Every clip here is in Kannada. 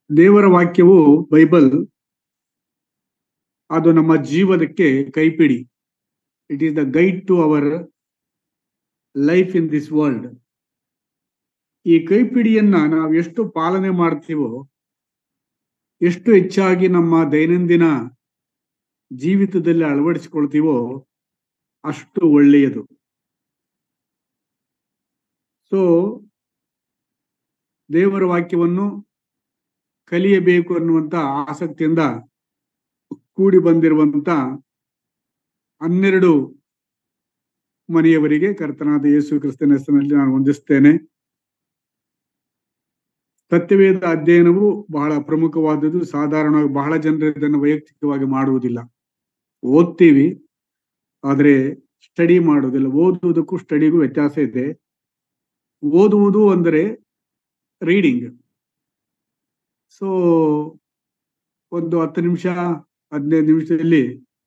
ದೇವರ ವಾಕ್ಯವು ಬೈಬಲ್ ಅದು ನಮ್ಮ ಜೀವನಕ್ಕೆ ಕೈಪಿಡಿ it is the guide to our life in this world ಈ ಕೈಪಿಡಿಯನ್ನ ನಾವು ಎಷ್ಟು ಪಾಲನೆ ಮಾಡ್ತೀವೋ ಎಷ್ಟು ಹೆಚ್ಚಾಗಿ ನಮ್ಮ ದೈನಂದಿನ ಜೀವಿತದಲ್ಲಿ ಅಳವಡಿಸಿಕೊಳ್ತೀವೋ ಅಷ್ಟು ಒಳ್ಳೆಯದು ಸೊ ದೇವರ ವಾಕ್ಯವನ್ನು ಕಲಿಯಬೇಕು ಅನ್ನುವಂತ ಆಸಕ್ತಿಯಿಂದ ಕೂಡಿ ಬಂದಿರುವಂತ ಹನ್ನೆರಡು ಮನೆಯವರಿಗೆ ಕರ್ತನಾದ ಯೇಸು ಕ್ರಿಸ್ತನ ಹೆಸರಿನಲ್ಲಿ ನಾನು ವಂದಿಸ್ತೇನೆ ಸತ್ಯವೇದ ಅಧ್ಯಯನವು ಬಹಳ ಪ್ರಮುಖವಾದದ್ದು ಸಾಧಾರಣವಾಗಿ ಬಹಳ ಜನರು ಇದನ್ನು ವೈಯಕ್ತಿಕವಾಗಿ ಮಾಡುವುದಿಲ್ಲ ಓದ್ತೀವಿ ಆದ್ರೆ ಸ್ಟಡಿ ಮಾಡುವುದಿಲ್ಲ ಓದುವುದಕ್ಕೂ ಸ್ಟಡಿಗೂ ವ್ಯತ್ಯಾಸ ಇದೆ ಓದುವುದು ಅಂದರೆ ರೀಡಿಂಗ್ ಸೊ ಒಂದು ಹತ್ತು ನಿಮಿಷ ಹದಿನೈದು ನಿಮಿಷದಲ್ಲಿ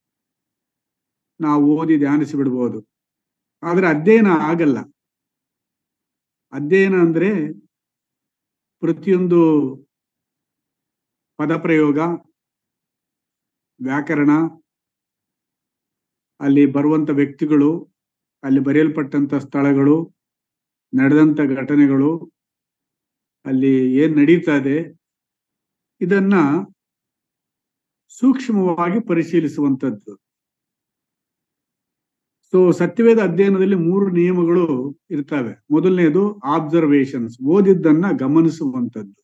ನಾವು ಓದಿ ಧ್ಯಾನಿಸಿ ಬಿಡ್ಬೋದು ಆದ್ರೆ ಅಧ್ಯಯನ ಆಗಲ್ಲ ಅಧ್ಯಯನ ಅಂದ್ರೆ ಪ್ರತಿಯೊಂದು ಪದಪ್ರಯೋಗ ವ್ಯಾಕರಣ ಅಲ್ಲಿ ಬರುವಂತ ವ್ಯಕ್ತಿಗಳು ಅಲ್ಲಿ ಬರೆಯಲ್ಪಟ್ಟಂತ ಸ್ಥಳಗಳು ನಡೆದಂತ ಘಟನೆಗಳು ಅಲ್ಲಿ ಏನ್ ನಡೀತಾ ಇದೆ ಇದನ್ನ ಸೂಕ್ಷ್ಮವಾಗಿ ಪರಿಶೀಲಿಸುವಂತದ್ದು ಸೊ ಸತ್ಯವೇದ ಅಧ್ಯಯನದಲ್ಲಿ ಮೂರು ನಿಯಮಗಳು ಇರ್ತವೆ ಮೊದಲನೇದು ಆಬ್ಸರ್ವೇಷನ್ಸ್ ಓದಿದ್ದನ್ನ ಗಮನಿಸುವಂತದ್ದು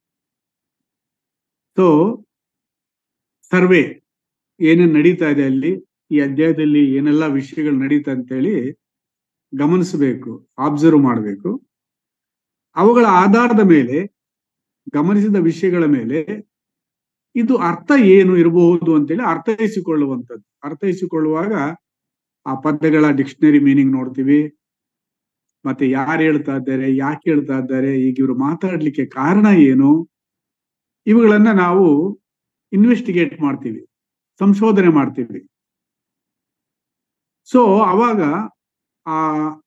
ಸೊ ಸರ್ವೆ ಏನೇನ್ ನಡೀತಾ ಇದೆ ಅಲ್ಲಿ ಈ ಅಧ್ಯಾಯದಲ್ಲಿ ಏನೆಲ್ಲ ವಿಷಯಗಳು ನಡೀತಾ ಅಂತೇಳಿ ಗಮನಿಸಬೇಕು ಆಬ್ಸರ್ವ್ ಮಾಡಬೇಕು ಅವುಗಳ ಆಧಾರದ ಮೇಲೆ ಗಮನಿಸಿದ ವಿಷಯಗಳ ಮೇಲೆ ಇದು ಅರ್ಥ ಏನು ಇರಬಹುದು ಅಂತೇಳಿ ಅರ್ಥೈಸಿಕೊಳ್ಳುವಂಥದ್ದು ಅರ್ಥೈಸಿಕೊಳ್ಳುವಾಗ ಆ ಪದಗಳ ಡಿಕ್ಷನರಿ ಮೀನಿಂಗ್ ನೋಡ್ತೀವಿ ಮತ್ತೆ ಯಾರು ಹೇಳ್ತಾ ಇದ್ದಾರೆ ಯಾಕೆ ಹೇಳ್ತಾ ಇದ್ದಾರೆ ಈಗ ಇವರು ಮಾತಾಡ್ಲಿಕ್ಕೆ ಕಾರಣ ಏನು ಇವುಗಳನ್ನ ನಾವು ಇನ್ವೆಸ್ಟಿಗೇಟ್ ಮಾಡ್ತೀವಿ ಸಂಶೋಧನೆ ಮಾಡ್ತೀವಿ ಸೊ ಅವಾಗ ಆ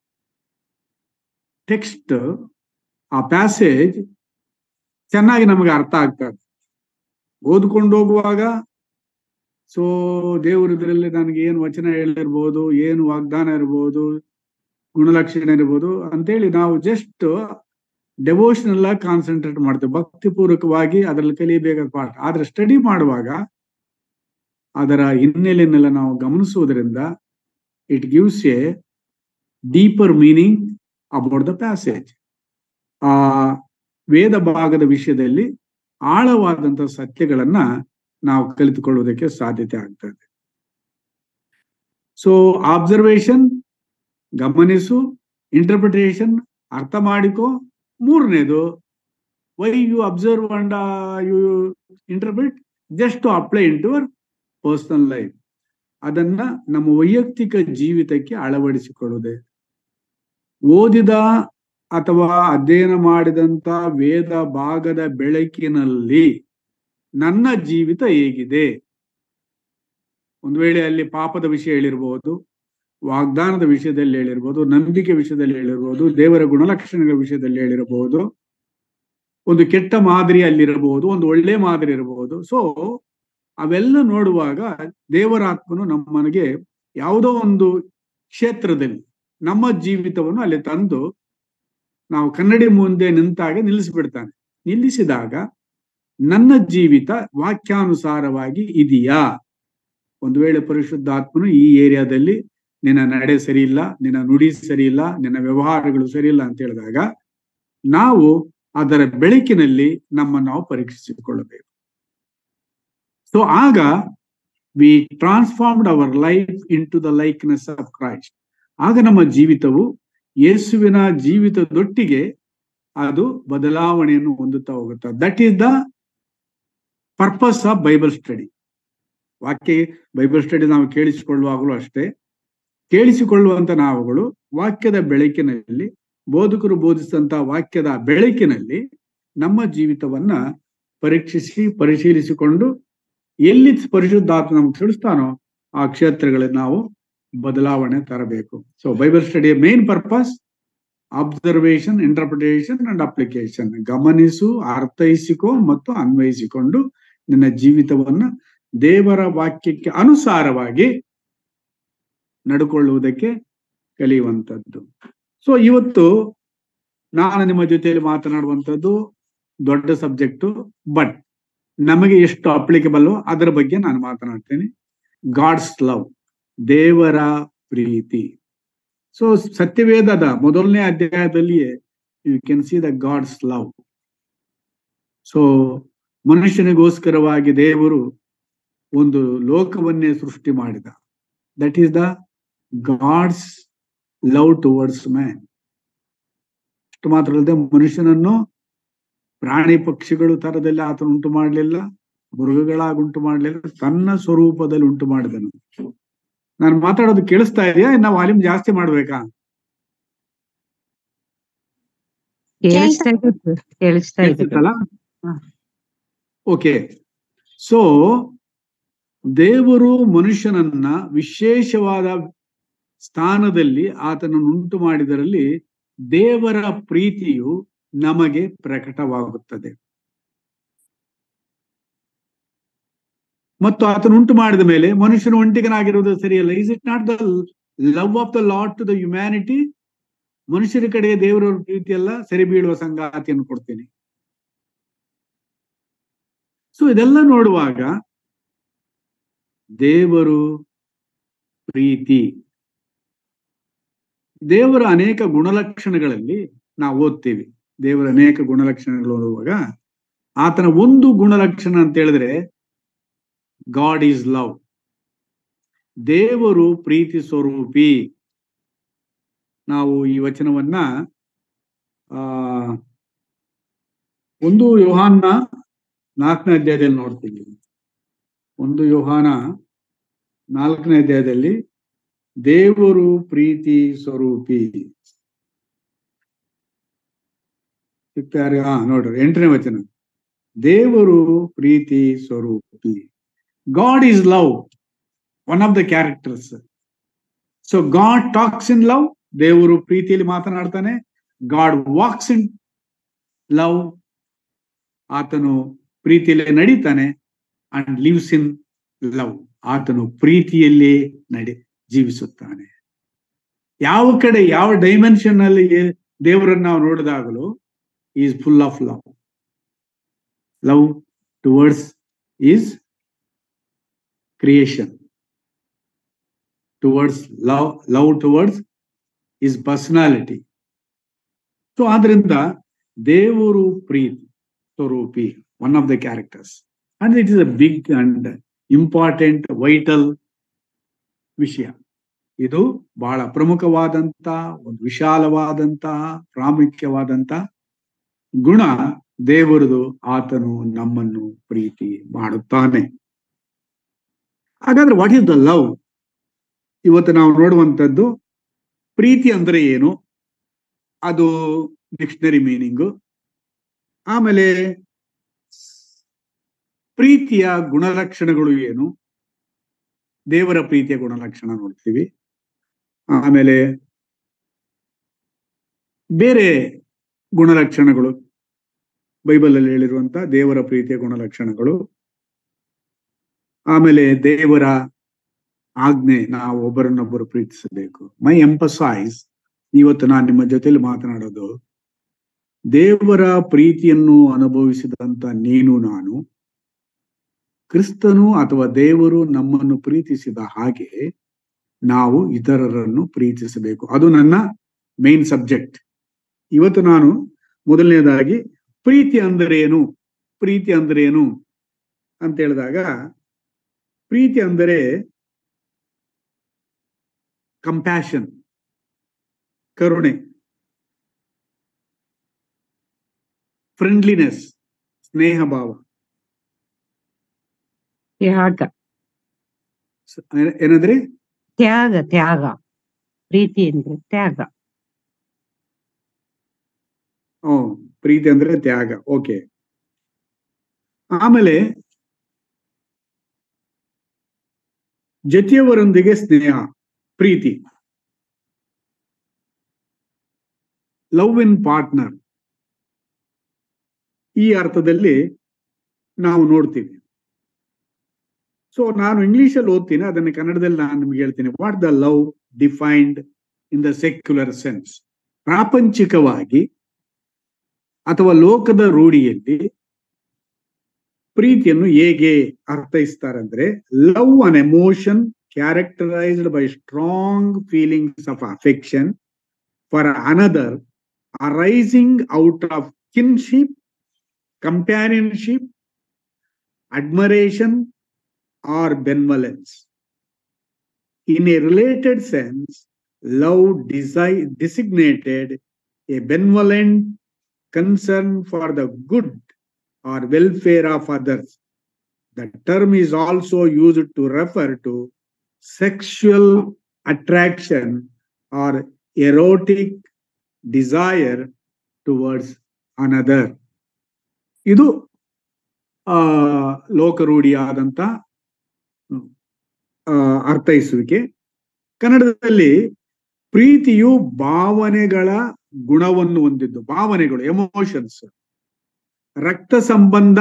ಟೆಕ್ಸ್ಟ್ ಆ ಪ್ಯಾಸೇಜ್ ಚೆನ್ನಾಗಿ ನಮಗೆ ಅರ್ಥ ಆಗ್ತದೆ ಓದ್ಕೊಂಡು ಹೋಗುವಾಗ ಸೊ ದೇವರು ಇದರಲ್ಲಿ ನನಗೆ ಏನು ವಚನ ಹೇಳಿರ್ಬೋದು ಏನು ವಾಗ್ದಾನ ಇರ್ಬೋದು ಗುಣಲಕ್ಷಣ ಇರ್ಬೋದು ಅಂತೇಳಿ ನಾವು ಜಸ್ಟ್ ಡೆವೋಷನಲ್ ಆಗಿ ಕಾನ್ಸಂಟ್ರೇಟ್ ಮಾಡ್ತೇವೆ ಭಕ್ತಿಪೂರ್ವಕವಾಗಿ ಅದರಲ್ಲಿ ಕಲಿಯಬೇಕಾದ ಪಾಠ ಆದ್ರೆ ಸ್ಟಡಿ ಮಾಡುವಾಗ ಅದರ ಹಿನ್ನೆಲೆಯನ್ನೆಲ್ಲ ನಾವು ಗಮನಿಸುವುದರಿಂದ it gives a deeper meaning about the passage ಆ ವೇದ ಭಾಗದ ವಿಷಯದಲ್ಲಿ ಆಳವಾದಂತಹ ಸತ್ಯಗಳನ್ನ ನಾವು ಕಲಿತುಕೊಳ್ಳುವುದಕ್ಕೆ ಸಾಧ್ಯತೆ ಆಗ್ತದೆ ಸೊ ಆಬ್ಸರ್ವೇಷನ್ ಗಮನಿಸು ಇಂಟರ್ಪ್ರಿಟೇಷನ್ ಅರ್ಥ ಮಾಡಿಕೊ ಮೂರನೇದು why you observe and you interpret just to apply into our personal life ಅದನ್ನ ನಮ್ಮ ವೈಯಕ್ತಿಕ ಜೀವಿತಕ್ಕೆ ಅಳವಡಿಸಿಕೊಳ್ಳುವುದೇ ಓದಿದ ಅಥವಾ ಅಧ್ಯಯನ ಮಾಡಿದಂತ ವೇದ ಭಾಗದ ಬೆಳಕಿನಲ್ಲಿ ನನ್ನ ಜೀವಿತ ಹೇಗಿದೆ ಒಂದು ವೇಳೆ ಅಲ್ಲಿ ಪಾಪದ ವಿಷಯ ಹೇಳಿರ್ಬೋದು ವಾಗ್ದಾನದ ವಿಷಯದಲ್ಲಿ ಹೇಳಿರ್ಬೋದು ನಂಬಿಕೆ ವಿಷಯದಲ್ಲಿ ಹೇಳಿರ್ಬೋದು ದೇವರ ಗುಣಲಕ್ಷಣಗಳ ವಿಷಯದಲ್ಲಿ ಹೇಳಿರಬಹುದು ಒಂದು ಕೆಟ್ಟ ಮಾದರಿ ಅಲ್ಲಿರಬಹುದು ಒಂದು ಒಳ್ಳೆ ಮಾದರಿ ಇರಬಹುದು ಸೊ ಅವೆಲ್ಲ ನೋಡುವಾಗ ದೇವರ ಆತ್ಮನು ನಮ್ಮನಿಗೆ ಯಾವುದೋ ಒಂದು ಕ್ಷೇತ್ರದಲ್ಲಿ ನಮ್ಮ ಜೀವಿತವನ್ನು ಅಲ್ಲಿ ತಂದು ನಾವು ಕನ್ನಡಿ ಮುಂದೆ ನಿಂತಾಗ ನಿಲ್ಲಿಸಿಬಿಡ್ತಾನೆ ನಿಲ್ಲಿಸಿದಾಗ ನನ್ನ ಜೀವಿತ ವಾಕ್ಯಾನುಸಾರವಾಗಿ ಇದೆಯಾ ಒಂದು ವೇಳೆ ಪರಿಶುದ್ಧ ಆತ್ಮನು ಈ ಏರಿಯಾದಲ್ಲಿ ನಿನ್ನ ನಡೆ ಸರಿ ಇಲ್ಲ ನಿನ್ನ ನುಡಿ ಸರಿ ಇಲ್ಲ ನಿನ್ನ ವ್ಯವಹಾರಗಳು ಸರಿ ಇಲ್ಲ ಅಂತ ಹೇಳಿದಾಗ ನಾವು ಅದರ ಬೆಳಕಿನಲ್ಲಿ ನಮ್ಮ ನಾವು ಪರೀಕ್ಷಿಸಿಕೊಳ್ಳಬೇಕು ಸೊ ಆಗ we transformed our life into the likeness of Christ ಆಗ ನಮ್ಮ ಜೀವಿತವು ಯೇಸುವಿನ ಜೀವಿತದೊಟ್ಟಿಗೆ ಅದು ಬದಲಾವಣೆಯನ್ನು ಹೊಂದುತ್ತಾ ಹೋಗುತ್ತೆ that is the purpose of Bible study ವಾಕ್ಯ ಬೈಬಲ್ ಸ್ಟಡಿ ನಾವು ಕೇಳಿಸಿಕೊಳ್ಳುವಾಗಲೂ ಅಷ್ಟೇ ಕೇಳಿಸಿಕೊಳ್ಳುವಂತ ನಾವುಗಳು ವಾಕ್ಯದ ಬೆಳಕಿನಲ್ಲಿ ಬೋಧಕರು ಬೋಧಿಸಿದಂತ ವಾಕ್ಯದ ಬೆಳಕಿನಲ್ಲಿ ನಮ್ಮ ಜೀವಿತವನ್ನ ಪರೀಕ್ಷಿಸಿ ಪರಿಶೀಲಿಸಿಕೊಂಡು ಎಲ್ಲಿ ಪರಿಶುದ್ಧಾತ್ಮ ನಮ್ಗೆ ತಿಳಿಸ್ತಾನೋ ಆ ಕ್ಷೇತ್ರಗಳಲ್ಲಿ ನಾವು ಬದಲಾವಣೆ ತರಬೇಕು ಸೊ ಬೈಬಲ್ ಸ್ಟಡಿಯ main purpose observation interpretation and application ಗಮನಿಸು ಅರ್ಥೈಸಿಕೋ ಮತ್ತು ಅನ್ವಯಿಸಿಕೊಂಡು ನಿನ್ನ ಜೀವಿತವನ್ನ ದೇವರ ವಾಕ್ಯಕ್ಕೆ ಅನುಸಾರವಾಗಿ ನಡ್ಕೊಳ್ಳುವುದಕ್ಕೆ ಕಲಿಯುವಂಥದ್ದು ಸೊ ಇವತ್ತು ನಾನು ನಿಮ್ಮ ಜೊತೆಯಲ್ಲಿ ಮಾತನಾಡುವಂಥದ್ದು ದೊಡ್ಡ ಸಬ್ಜೆಕ್ಟು ಬಟ್ ನಮಗೆ ಎಷ್ಟು ಅಪ್ಲಿಕಬಲ್ ಅದರ ಬಗ್ಗೆ ನಾನು ಮಾತನಾಡ್ತೇನೆ ಗಾಡ್ಸ್ ಲವ್ ದೇವರ ಪ್ರೀತಿ ಸೊ ಸತ್ಯವೇದದ ಮೊದಲನೇ ಅಧ್ಯಾಯದಲ್ಲಿಯೇ you can see the God's love so ಮನುಷ್ಯನಿಗೋಸ್ಕರವಾಗಿ ದೇವರು ಒಂದು ಲೋಕವನ್ನೇ ಸೃಷ್ಟಿ ಮಾಡಿದ that is the God's love towards man ಅಷ್ಟು ಮಾತ್ರ ಅಲ್ಲದೆ ಮನುಷ್ಯನನ್ನು ಪ್ರಾಣಿ ಪಕ್ಷಿಗಳು ತರದಲ್ಲಿ ಆತನು ಉಂಟು ಮಾಡಲಿಲ್ಲ ಮೃಗಗಳಾಗಿ ಉಂಟು ಮಾಡಲಿಲ್ಲ ತನ್ನ ಸ್ವರೂಪದಲ್ಲಿ ಉಂಟು ಮಾಡಿದನು ನಾನು ಮಾತಾಡೋದು ಕೇಳಿಸ್ತಾ ಇದೆಯಾ ನಾವು ವಾಲ್ಯೂಮ್ ಜಾಸ್ತಿ ಮಾಡ್ಬೇಕಾ ಕೇಳಿಸ್ತಾ ಇದೆ sir. ಕೇಳಿಸ್ತಾ ಇದೆ ಕೇಳಿಸುತ್ತಲ್ಲ ಹ. ಓಕೆ ಸೊ ದೇವರು ಮನುಷ್ಯನನ್ನ ವಿಶೇಷವಾದ ಸ್ಥಾನದಲ್ಲಿ ಆತನನ್ನು ಉಂಟು ಮಾಡಿದರಲ್ಲಿ ದೇವರ ಪ್ರೀತಿಯು ನಮಗೆ ಪ್ರಕಟವಾಗುತ್ತದೆ ಮತ್ತು ಆತನು ಉಂಟು ಮಾಡಿದ ಮೇಲೆ ಮನುಷ್ಯನು ಒಂಟಿಗನಾಗಿರುವುದು ಸರಿಯಲ್ಲ is it not the love of the Lord to the humanity ಮನುಷ್ಯರ ಕಡೆಗೆ ದೇವರ ಪ್ರೀತಿಯಲ್ಲ ಸರಿ ಬೀಳುವ ಸಂಗಾತಿಯನ್ನು ಕೊಡ್ತೀನಿ ಸೊ ಇದೆಲ್ಲ ನೋಡುವಾಗ ದೇವರು ಪ್ರೀತಿ ದೇವರ ಅನೇಕ ಗುಣಲಕ್ಷಣಗಳಲ್ಲಿ ನಾವು ಓದ್ತೀವಿ ದೇವರ ಅನೇಕ ಗುಣಲಕ್ಷಣಗಳು ಓದುವಾಗ ಆತನ ಒಂದು ಗುಣಲಕ್ಷಣ ಅಂತ ಹೇಳಿದ್ರೆ ಗಾಡ್ ಈಸ್ ಲವ್ ದೇವರು ಪ್ರೀತಿ ಸ್ವರೂಪಿ ನಾವು ಈ ವಚನವನ್ನ ಆ ಒಂದು ಯೋಹಾನ್ನ ನಾಲ್ಕನೇ ಅಧ್ಯಾಯದಲ್ಲಿ ನೋಡ್ತೀವಿ ಒಂದು ಯೋಹಾನ ನಾಲ್ಕನೇ ಅಧ್ಯಾಯದಲ್ಲಿ ದೇವರು ಪ್ರೀತಿ ಸ್ವರೂಪಿ ಸಿಗ್ತಾರೆ ಹಾ ನೋಡ್ರಿ ಎಂಟನೇ ವಚನ ದೇವರು ಪ್ರೀತಿ ಸ್ವರೂಪಿ God is love one of the characters so God talks in love ದೇವರು ಪ್ರೀತಿಯಲ್ಲಿ ಮಾತನಾಡ್ತಾನೆ ಗಾಡ್ ವಾಕ್ಸ್ ಇನ್ ಲವ್ ಆತನು ಪ್ರೀತಿಯಲ್ಲಿ ನಡೀತಾನೆ ಅಂಡ್ ಲಿವ್ಸ್ ಇನ್ ಲವ್ ಆತನು ಪ್ರೀತಿಯಲ್ಲಿ ನಡಿ ಜೀವಿಸುತ್ತಾನೆ ಯಾವ ಕಡೆ ಯಾವ ಡೈಮೆನ್ಷನ್ ಅಲ್ಲಿ ದೇವರನ್ನು ನಾವು ನೋಡಿದಾಗಲೂ is full of love love towards his creation towards love love towards his personality so ಆದ್ರಿಂದ ದೇವರು ಪ್ರೀತಿ ಸ್ವರೂಪಿ one of the characters and it is a big and important vital ವಿಷಯ ಇದು ಬಹಳ ಪ್ರಮುಖವಾದಂತ ಒಂದು ವಿಶಾಲವಾದಂತಹ ಪ್ರಾಮುಖ್ಯವಾದಂತ ಗುಣ ದೇವರದು ಆತನು ನಮ್ಮನ್ನು ಪ್ರೀತಿ ಮಾಡುತ್ತಾನೆ ಹಾಗಾದ್ರೆ ವಾಟ್ ಈಸ್ ದ ಲವ್ ಇವತ್ತು ನಾವು ನೋಡುವಂಥದ್ದು ಪ್ರೀತಿ ಅಂದ್ರೆ ಏನು ಅದು ಡಿಕ್ಷನರಿ ಮೀನಿಂಗು ಆಮೇಲೆ ಪ್ರೀತಿಯ ಗುಣಲಕ್ಷಣಗಳು ಏನು ದೇವರ ಪ್ರೀತಿಯ ಗುಣಲಕ್ಷಣ ನೋಡ್ತೀವಿ ಆಮೇಲೆ ಬೇರೆ ಗುಣಲಕ್ಷಣಗಳು ಬೈಬಲ್ ಅಲ್ಲಿ ಹೇಳಿರುವಂತ ದೇವರ ಪ್ರೀತಿಯ ಗುಣಲಕ್ಷಣಗಳು ಆಮೇಲೆ ದೇವರ ಆಜ್ಞೆ ನಾವು ಒಬ್ಬರನ್ನೊಬ್ಬರು ಪ್ರೀತಿಸಬೇಕು ಮೈ ಎಂಪಸೈಸ್ ಇವತ್ತು ನಾನು ನಿಮ್ಮ ಜೊತೆಲಿ ಮಾತನಾಡೋದು ದೇವರ ಪ್ರೀತಿಯನ್ನು ಅನುಭವಿಸಿದಂತ ನೀನು ನಾನು ಕ್ರಿಸ್ತನು ಅಥವಾ ದೇವರು ನಮ್ಮನ್ನು ಪ್ರೀತಿಸಿದ ಹಾಗೆ ನಾವು ಇತರರನ್ನು ಪ್ರೀತಿಸಬೇಕು ಅದು ನನ್ನ ಮೇನ್ ಸಬ್ಜೆಕ್ಟ್ ಇವತ್ತು ನಾನು ಮೊದಲನೇದಾಗಿ ಪ್ರೀತಿ ಅಂದರೇನು ಪ್ರೀತಿ ಅಂದರೇನು ಅಂತ ಹೇಳಿದಾಗ ಪ್ರೀತಿ ಅಂದರೆ ಕಂಪ್ಯಾಷನ್ ಕರುಣೆ ಫ್ರೆಂಡ್ಲಿನೆಸ್ ಸ್ನೇಹ ಭಾವ ತ್ಯಾಗ ಸ- ಏನ- ಏನಂದ್ರಿ ತ್ಯಾಗ ತ್ಯಾಗ ಪ್ರೀತಿ ಅಂದ್ರೆ ತ್ಯಾಗ ಓ ಪ್ರೀತಿ ಅಂದ್ರೆ ತ್ಯಾಗ ಓಕೆ ಆಮೇಲೆ ಜೊತೆಯವರೊಂದಿಗೆ ಸ್ನೇಹ ಪ್ರೀತಿ ಲವ್ ಇನ್ ಪಾರ್ಟ್ನರ್ ಈ ಅರ್ಥದಲ್ಲಿ ನಾವು ನೋಡ್ತೀವಿ ಸೊ ನಾನು ಇಂಗ್ಲಿಷಲ್ಲಿ ಓದ್ತೀನಿ ಅದನ್ನು ಕನ್ನಡದಲ್ಲಿ ನಾನು ನಿಮ್ಗೆ ಹೇಳ್ತೀನಿ what the love defined in the secular sense ಪ್ರಾಪಂಚಿಕವಾಗಿ ಅಥವಾ ಲೋಕದ ರೂಢಿಯಲ್ಲಿ ಪ್ರೀತಿಯನ್ನು ಹೇಗೆ ಅರ್ಥೈಸ್ತಾರಂದ್ರೆ love an emotion characterised by strong feelings of affection for another arising out of kinship companionship admiration or benevolence. In a related sense, love desi- designated a benevolent concern for the good or welfare of others. The term is also used to refer to sexual attraction or erotic desire towards another. ಇದು ಆ ಲೋಕರೂಢಿಯಾದಂತ ಆ, ಅರ್ಥೈಸುವಿಕೆ ಕನ್ನಡದಲ್ಲಿ ಪ್ರೀತಿಯು ಭಾವನೆಗಳ ಗುಣವನ್ನು ಹೊಂದಿದ್ದು ಭಾವನೆಗಳು ಎಮೋಷನ್ಸ್ ರಕ್ತ ಸಂಬಂಧ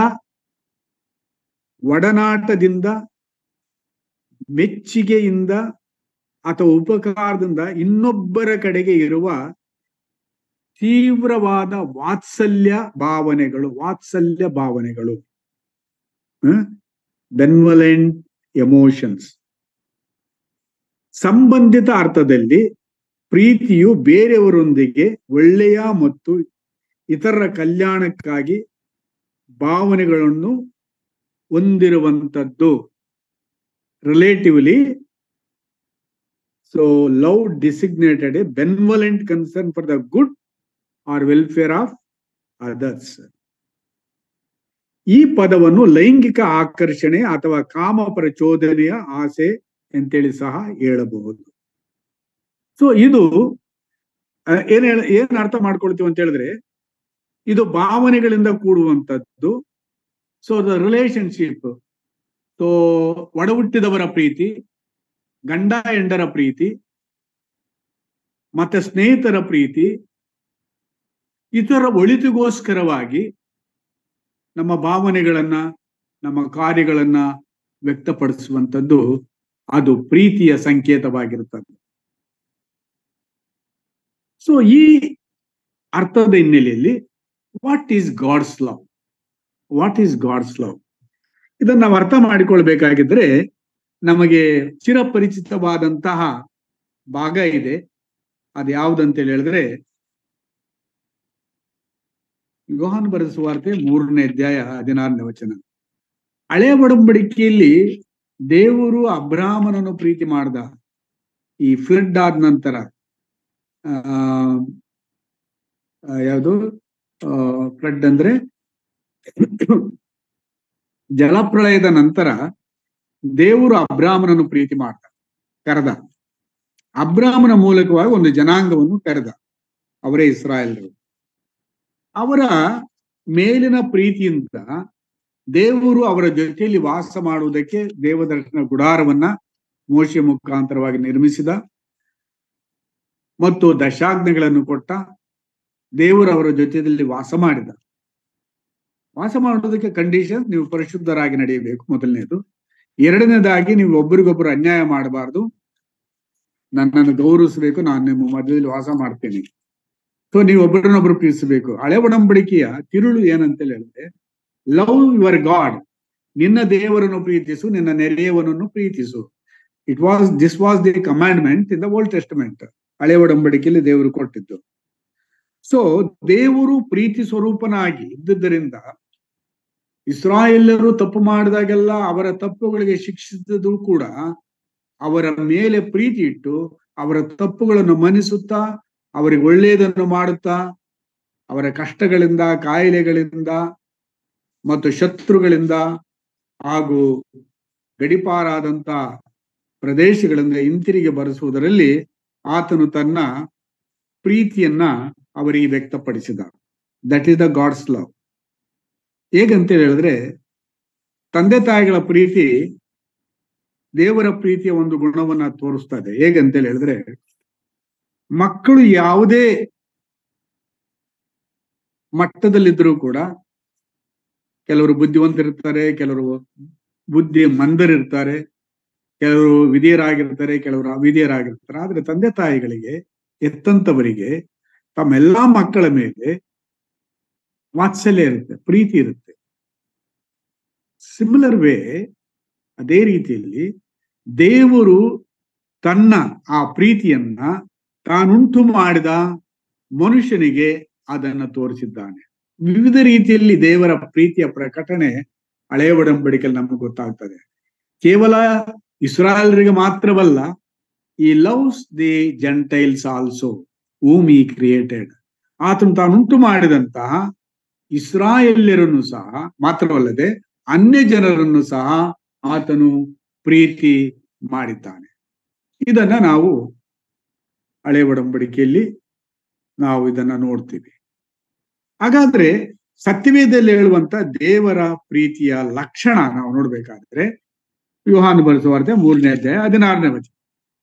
ಒಡನಾಟದಿಂದ ಮೆಚ್ಚುಗೆಯಿಂದ ಅಥವಾ ಉಪಕಾರದಿಂದ ಇನ್ನೊಬ್ಬರ ಕಡೆಗೆ ಇರುವ ತೀವ್ರವಾದ ವಾತ್ಸಲ್ಯ ಭಾವನೆಗಳು ವಾತ್ಸಲ್ಯ ಭಾವನೆಗಳು ಬೆನ್ವಲೆಂಟ್ ಎಮೋಷನ್ಸ್ ಸಂಬಂಧಿತ ಅರ್ಥದಲ್ಲಿ ಪ್ರೀತಿಯು ಬೇರೆಯವರೊಂದಿಗೆ ಒಳ್ಳೆಯ ಮತ್ತು ಇತರರ ಕಲ್ಯಾಣಕ್ಕಾಗಿ ಭಾವನೆಗಳನ್ನು ಹೊಂದಿರುವಂತದ್ದು relatively so love designated a benevolent concern for the good or welfare of others ಈ ಪದವನ್ನು ಲೈಂಗಿಕ ಆಕರ್ಷಣೆ ಅಥವಾ ಕಾಮ ಪ್ರಚೋದನೆಯ ಆಸೆ ಅಂತೇಳಿ ಸಹ ಹೇಳಬಹುದು ಸೊ ಇದು ಆ, ಏನ್ ಹೇಳ ಏನ್ ಅರ್ಥ ಮಾಡ್ಕೊಳ್ತೀವಿ ಅಂತ ಹೇಳಿದ್ರೆ ಇದು ಭಾವನೆಗಳಿಂದ ಕೂಡುವಂತದ್ದು ಸೊ ದ ರಿಲೇಶನ್ಶಿಪ್ ಸೊ ಒಡಹುಟ್ಟಿದವರ ಪ್ರೀತಿ ಗಂಡ ಹೆಂಡರ ಪ್ರೀತಿ ಮತ್ತೆ ಸ್ನೇಹಿತರ ಪ್ರೀತಿ ಇತರ ಒಳಿತಿಗೋಸ್ಕರವಾಗಿ ನಮ್ಮ ಭಾವನೆಗಳನ್ನ ನಮ್ಮ ಕಾರ್ಯಗಳನ್ನ ವ್ಯಕ್ತಪಡಿಸುವಂಥದ್ದು ಅದು ಪ್ರೀತಿಯ ಸಂಕೇತವಾಗಿರುತ್ತದೆ ಸೊ ಈ ಅರ್ಥದ ಹಿನ್ನೆಲೆಯಲ್ಲಿ what is God's love what is God's love ಇದನ್ನ ನಾವು ಅರ್ಥ ಮಾಡಿಕೊಳ್ಬೇಕಾಗಿದ್ರೆ ನಮಗೆ ಚಿರಪರಿಚಿತವಾದಂತಹ ಭಾಗ ಇದೆ ಅದು ಯಾವ್ದಂತೇಳಿ ಹೇಳಿದ್ರೆ ಯೋಹಾನ್ ಬರೆದ ಸುವಾರ್ತೆ ಮೂರನೇ ಅಧ್ಯಾಯ ಹದಿನಾರನೇ ವಚನ ಹಳೆ ಒಡಂಬಡಿಕೆಯಲ್ಲಿ ದೇವರು ಅಬ್ರಾಹ್ಮನನ್ನು ಪ್ರೀತಿ ಮಾಡ್ದ ಈ ಫ್ಲಡ್ ಆದ ನಂತರ ಆ ಆ, ಯಾವುದು ಫ್ಲಡ್ ಅಂದ್ರೆ ಜಲಪ್ರಳಯದ ನಂತರ ದೇವರು ಅಬ್ರಾಹ್ಮನನ್ನು ಪ್ರೀತಿ ಮಾಡ್ದ ಕರೆದ ಅಬ್ರಾಹ್ಮನ ಮೂಲಕವಾಗಿ ಒಂದು ಜನಾಂಗವನ್ನು ಕರೆದ ಅವರೇ ಇಸ್ರಾಯೇಲರು ಅವರ ಮೇಲಿನ ಪ್ರೀತಿಯಿಂದ ದೇವರು ಅವರ ಜೊತೆಯಲ್ಲಿ ವಾಸ ಮಾಡುವುದಕ್ಕೆ ದೇವದರ್ಶನ ಗುಡಾರವನ್ನ ಮೋಶೆ ಮುಖಾಂತರವಾಗಿ ನಿರ್ಮಿಸಿದ ಮತ್ತು ದಶಾಜ್ಞೆಗಳನ್ನು ಕೊಟ್ಟ ದೇವರು ಅವರ ಜೊತೆಯಲ್ಲಿ ವಾಸ ಮಾಡಿದ ವಾಸ ಮಾಡೋದಕ್ಕೆ ಕಂಡೀಷನ್ ನೀವು ಪರಿಶುದ್ಧರಾಗಿ ನಡೆಯಬೇಕು ಮೊದಲನೇದು ಎರಡನೇದಾಗಿ ನೀವು ಒಬ್ಬರಿಗೊಬ್ಬರು ಅನ್ಯಾಯ ಮಾಡಬಾರ್ದು ನನ್ನನ್ನು ಗೌರವಿಸಬೇಕು ನಾನು ನಿಮ್ಮ ಮಧ್ಯದಲ್ಲಿ ವಾಸ ಮಾಡ್ತೇನೆ ಸೊ ನೀವು ಒಬ್ಬರನ್ನೊಬ್ರು ಪ್ರೀತಿಸಬೇಕು ಹಳೆ ಒಡಂಬಡಿಕೆಯ ತಿರುಳು ಏನಂತ ಹೇಳಿದ್ರೆ ಲವ್ ಯುವರ್ ಗಾಡ್ ನಿನ್ನ ದೇವರನ್ನು ಪ್ರೀತಿಸು ನಿನ್ನ ನೆರೆಯವನನ್ನು ಪ್ರೀತಿಸು it was this was the commandment in the Old Testament ಹಳೆ ಒಡಂಬಡಿಕೆಯಲ್ಲಿ ದೇವರು ಕೊಟ್ಟಿದ್ದು ಸೊ ದೇವರು ಪ್ರೀತಿ ಸ್ವರೂಪನಾಗಿ ಇದ್ದುದರಿಂದ ಇಸ್ರಾಯೇಲರು ತಪ್ಪು ಮಾಡಿದಾಗೆಲ್ಲ ಅವರ ತಪ್ಪುಗಳಿಗೆ ಶಿಕ್ಷಿಸಿದ್ರು ಕೂಡ ಅವರ ಮೇಲೆ ಪ್ರೀತಿ ಇಟ್ಟು ಅವರ ತಪ್ಪುಗಳನ್ನು ಮನಿಸುತ್ತಾ ಅವರಿಗೆ ಒಳ್ಳೆಯದನ್ನು ಮಾಡುತ್ತಾ ಅವರ ಕಷ್ಟಗಳಿಂದ ಕಾಯಿಲೆಗಳಿಂದ ಮತ್ತು ಶತ್ರುಗಳಿಂದ ಹಾಗೂ ಗಡಿಪಾರಾದಂತ ಪ್ರದೇಶಗಳಿಂದ ಹಿಂತಿರುಗಿ ಬರೆಸುವುದರಲ್ಲಿ ಆತನು ತನ್ನ ಪ್ರೀತಿಯನ್ನ ಅವರಿಗೆ ವ್ಯಕ್ತಪಡಿಸಿದ that is the God's love ಹೇಗಂತ ಹೇಳಿದ್ರೆ ತಂದೆ ತಾಯಿಗಳ ಪ್ರೀತಿ ದೇವರ ಪ್ರೀತಿಯ ಒಂದು ಗುಣವನ್ನ ತೋರಿಸ್ತಾ ಇದೆ ಹೇಗಂತ ಹೇಳಿದ್ರೆ ಮಕ್ಕಳು ಯಾವುದೇ ಮಟ್ಟದಲ್ಲಿದ್ದರೂ ಕೂಡ ಕೆಲವರು ಬುದ್ಧಿವಂತರಿರ್ತಾರೆ ಕೆಲವರು ಬುದ್ಧಿ ಮಂದರಿರ್ತಾರೆ ಕೆಲವರು ವಿಧೇಯರಾಗಿರ್ತಾರೆ ಕೆಲವರು ಅವಿಧೇಯರಾಗಿರ್ತಾರೆ ಆದ್ರೆ ತಂದೆ ತಾಯಿಗಳಿಗೆ ಎತ್ತಂತವರಿಗೆ ತಮ್ಮೆಲ್ಲಾ ಮಕ್ಕಳ ಮೇಲೆ ವಾತ್ಸಲ್ಯ ಇರುತ್ತೆ ಪ್ರೀತಿ ಇರುತ್ತೆ ಸಿಮಿಲರ್ ವೇ ಅದೇ ರೀತಿಯಲ್ಲಿ ದೇವರು ತನ್ನ ಆ ಪ್ರೀತಿಯನ್ನ ತಾನುಂಟು ಮಾಡಿದ ಮನುಷ್ಯನಿಗೆ ಅದನ್ನು ತೋರಿಸಿದ್ದಾನೆ ವಿವಿಧ ರೀತಿಯಲ್ಲಿ ದೇವರ ಪ್ರೀತಿಯ ಪ್ರಕಟಣೆ ಹಳೆಯ ಒಡಂಬಡಿಕೆಯಲ್ಲಿ ನಮಗೆ ಗೊತ್ತಾಗ್ತದೆ ಕೇವಲ ಇಸ್ರಾಯಲ್ರಿಗೆ ಮಾತ್ರವಲ್ಲ he loves the Gentiles also whom he created ಆತನು ತಾನುಂಟು ಮಾಡಿದಂತಹ ಇಸ್ರಾಯೇಲ್ಯರನ್ನು ಸಹ ಮಾತ್ರವಲ್ಲದೆ ಅನ್ಯ ಜನರನ್ನು ಸಹ ಆತನು ಪ್ರೀತಿ ಮಾಡಿದ್ದಾನೆ ಇದನ್ನ ನಾವು ಹಳೆ ಒಡಂಬಡಿಕೆಯಲ್ಲಿ ನಾವು ಇದನ್ನ ನೋಡ್ತೀವಿ ಹಾಗಾದ್ರೆ ಸತ್ಯವೇದದಲ್ಲಿ ಹೇಳುವಂತ ದೇವರ ಪ್ರೀತಿಯ ಲಕ್ಷಣ ನಾವು ನೋಡ್ಬೇಕಾದ್ರೆ ವ್ಯೂಹಾನು ಬರೆಸುವಾರ್ತೆ ಮೂರನೇ ಅಧ್ಯಾಯ ಹದಿನಾರನೇ ವಚನ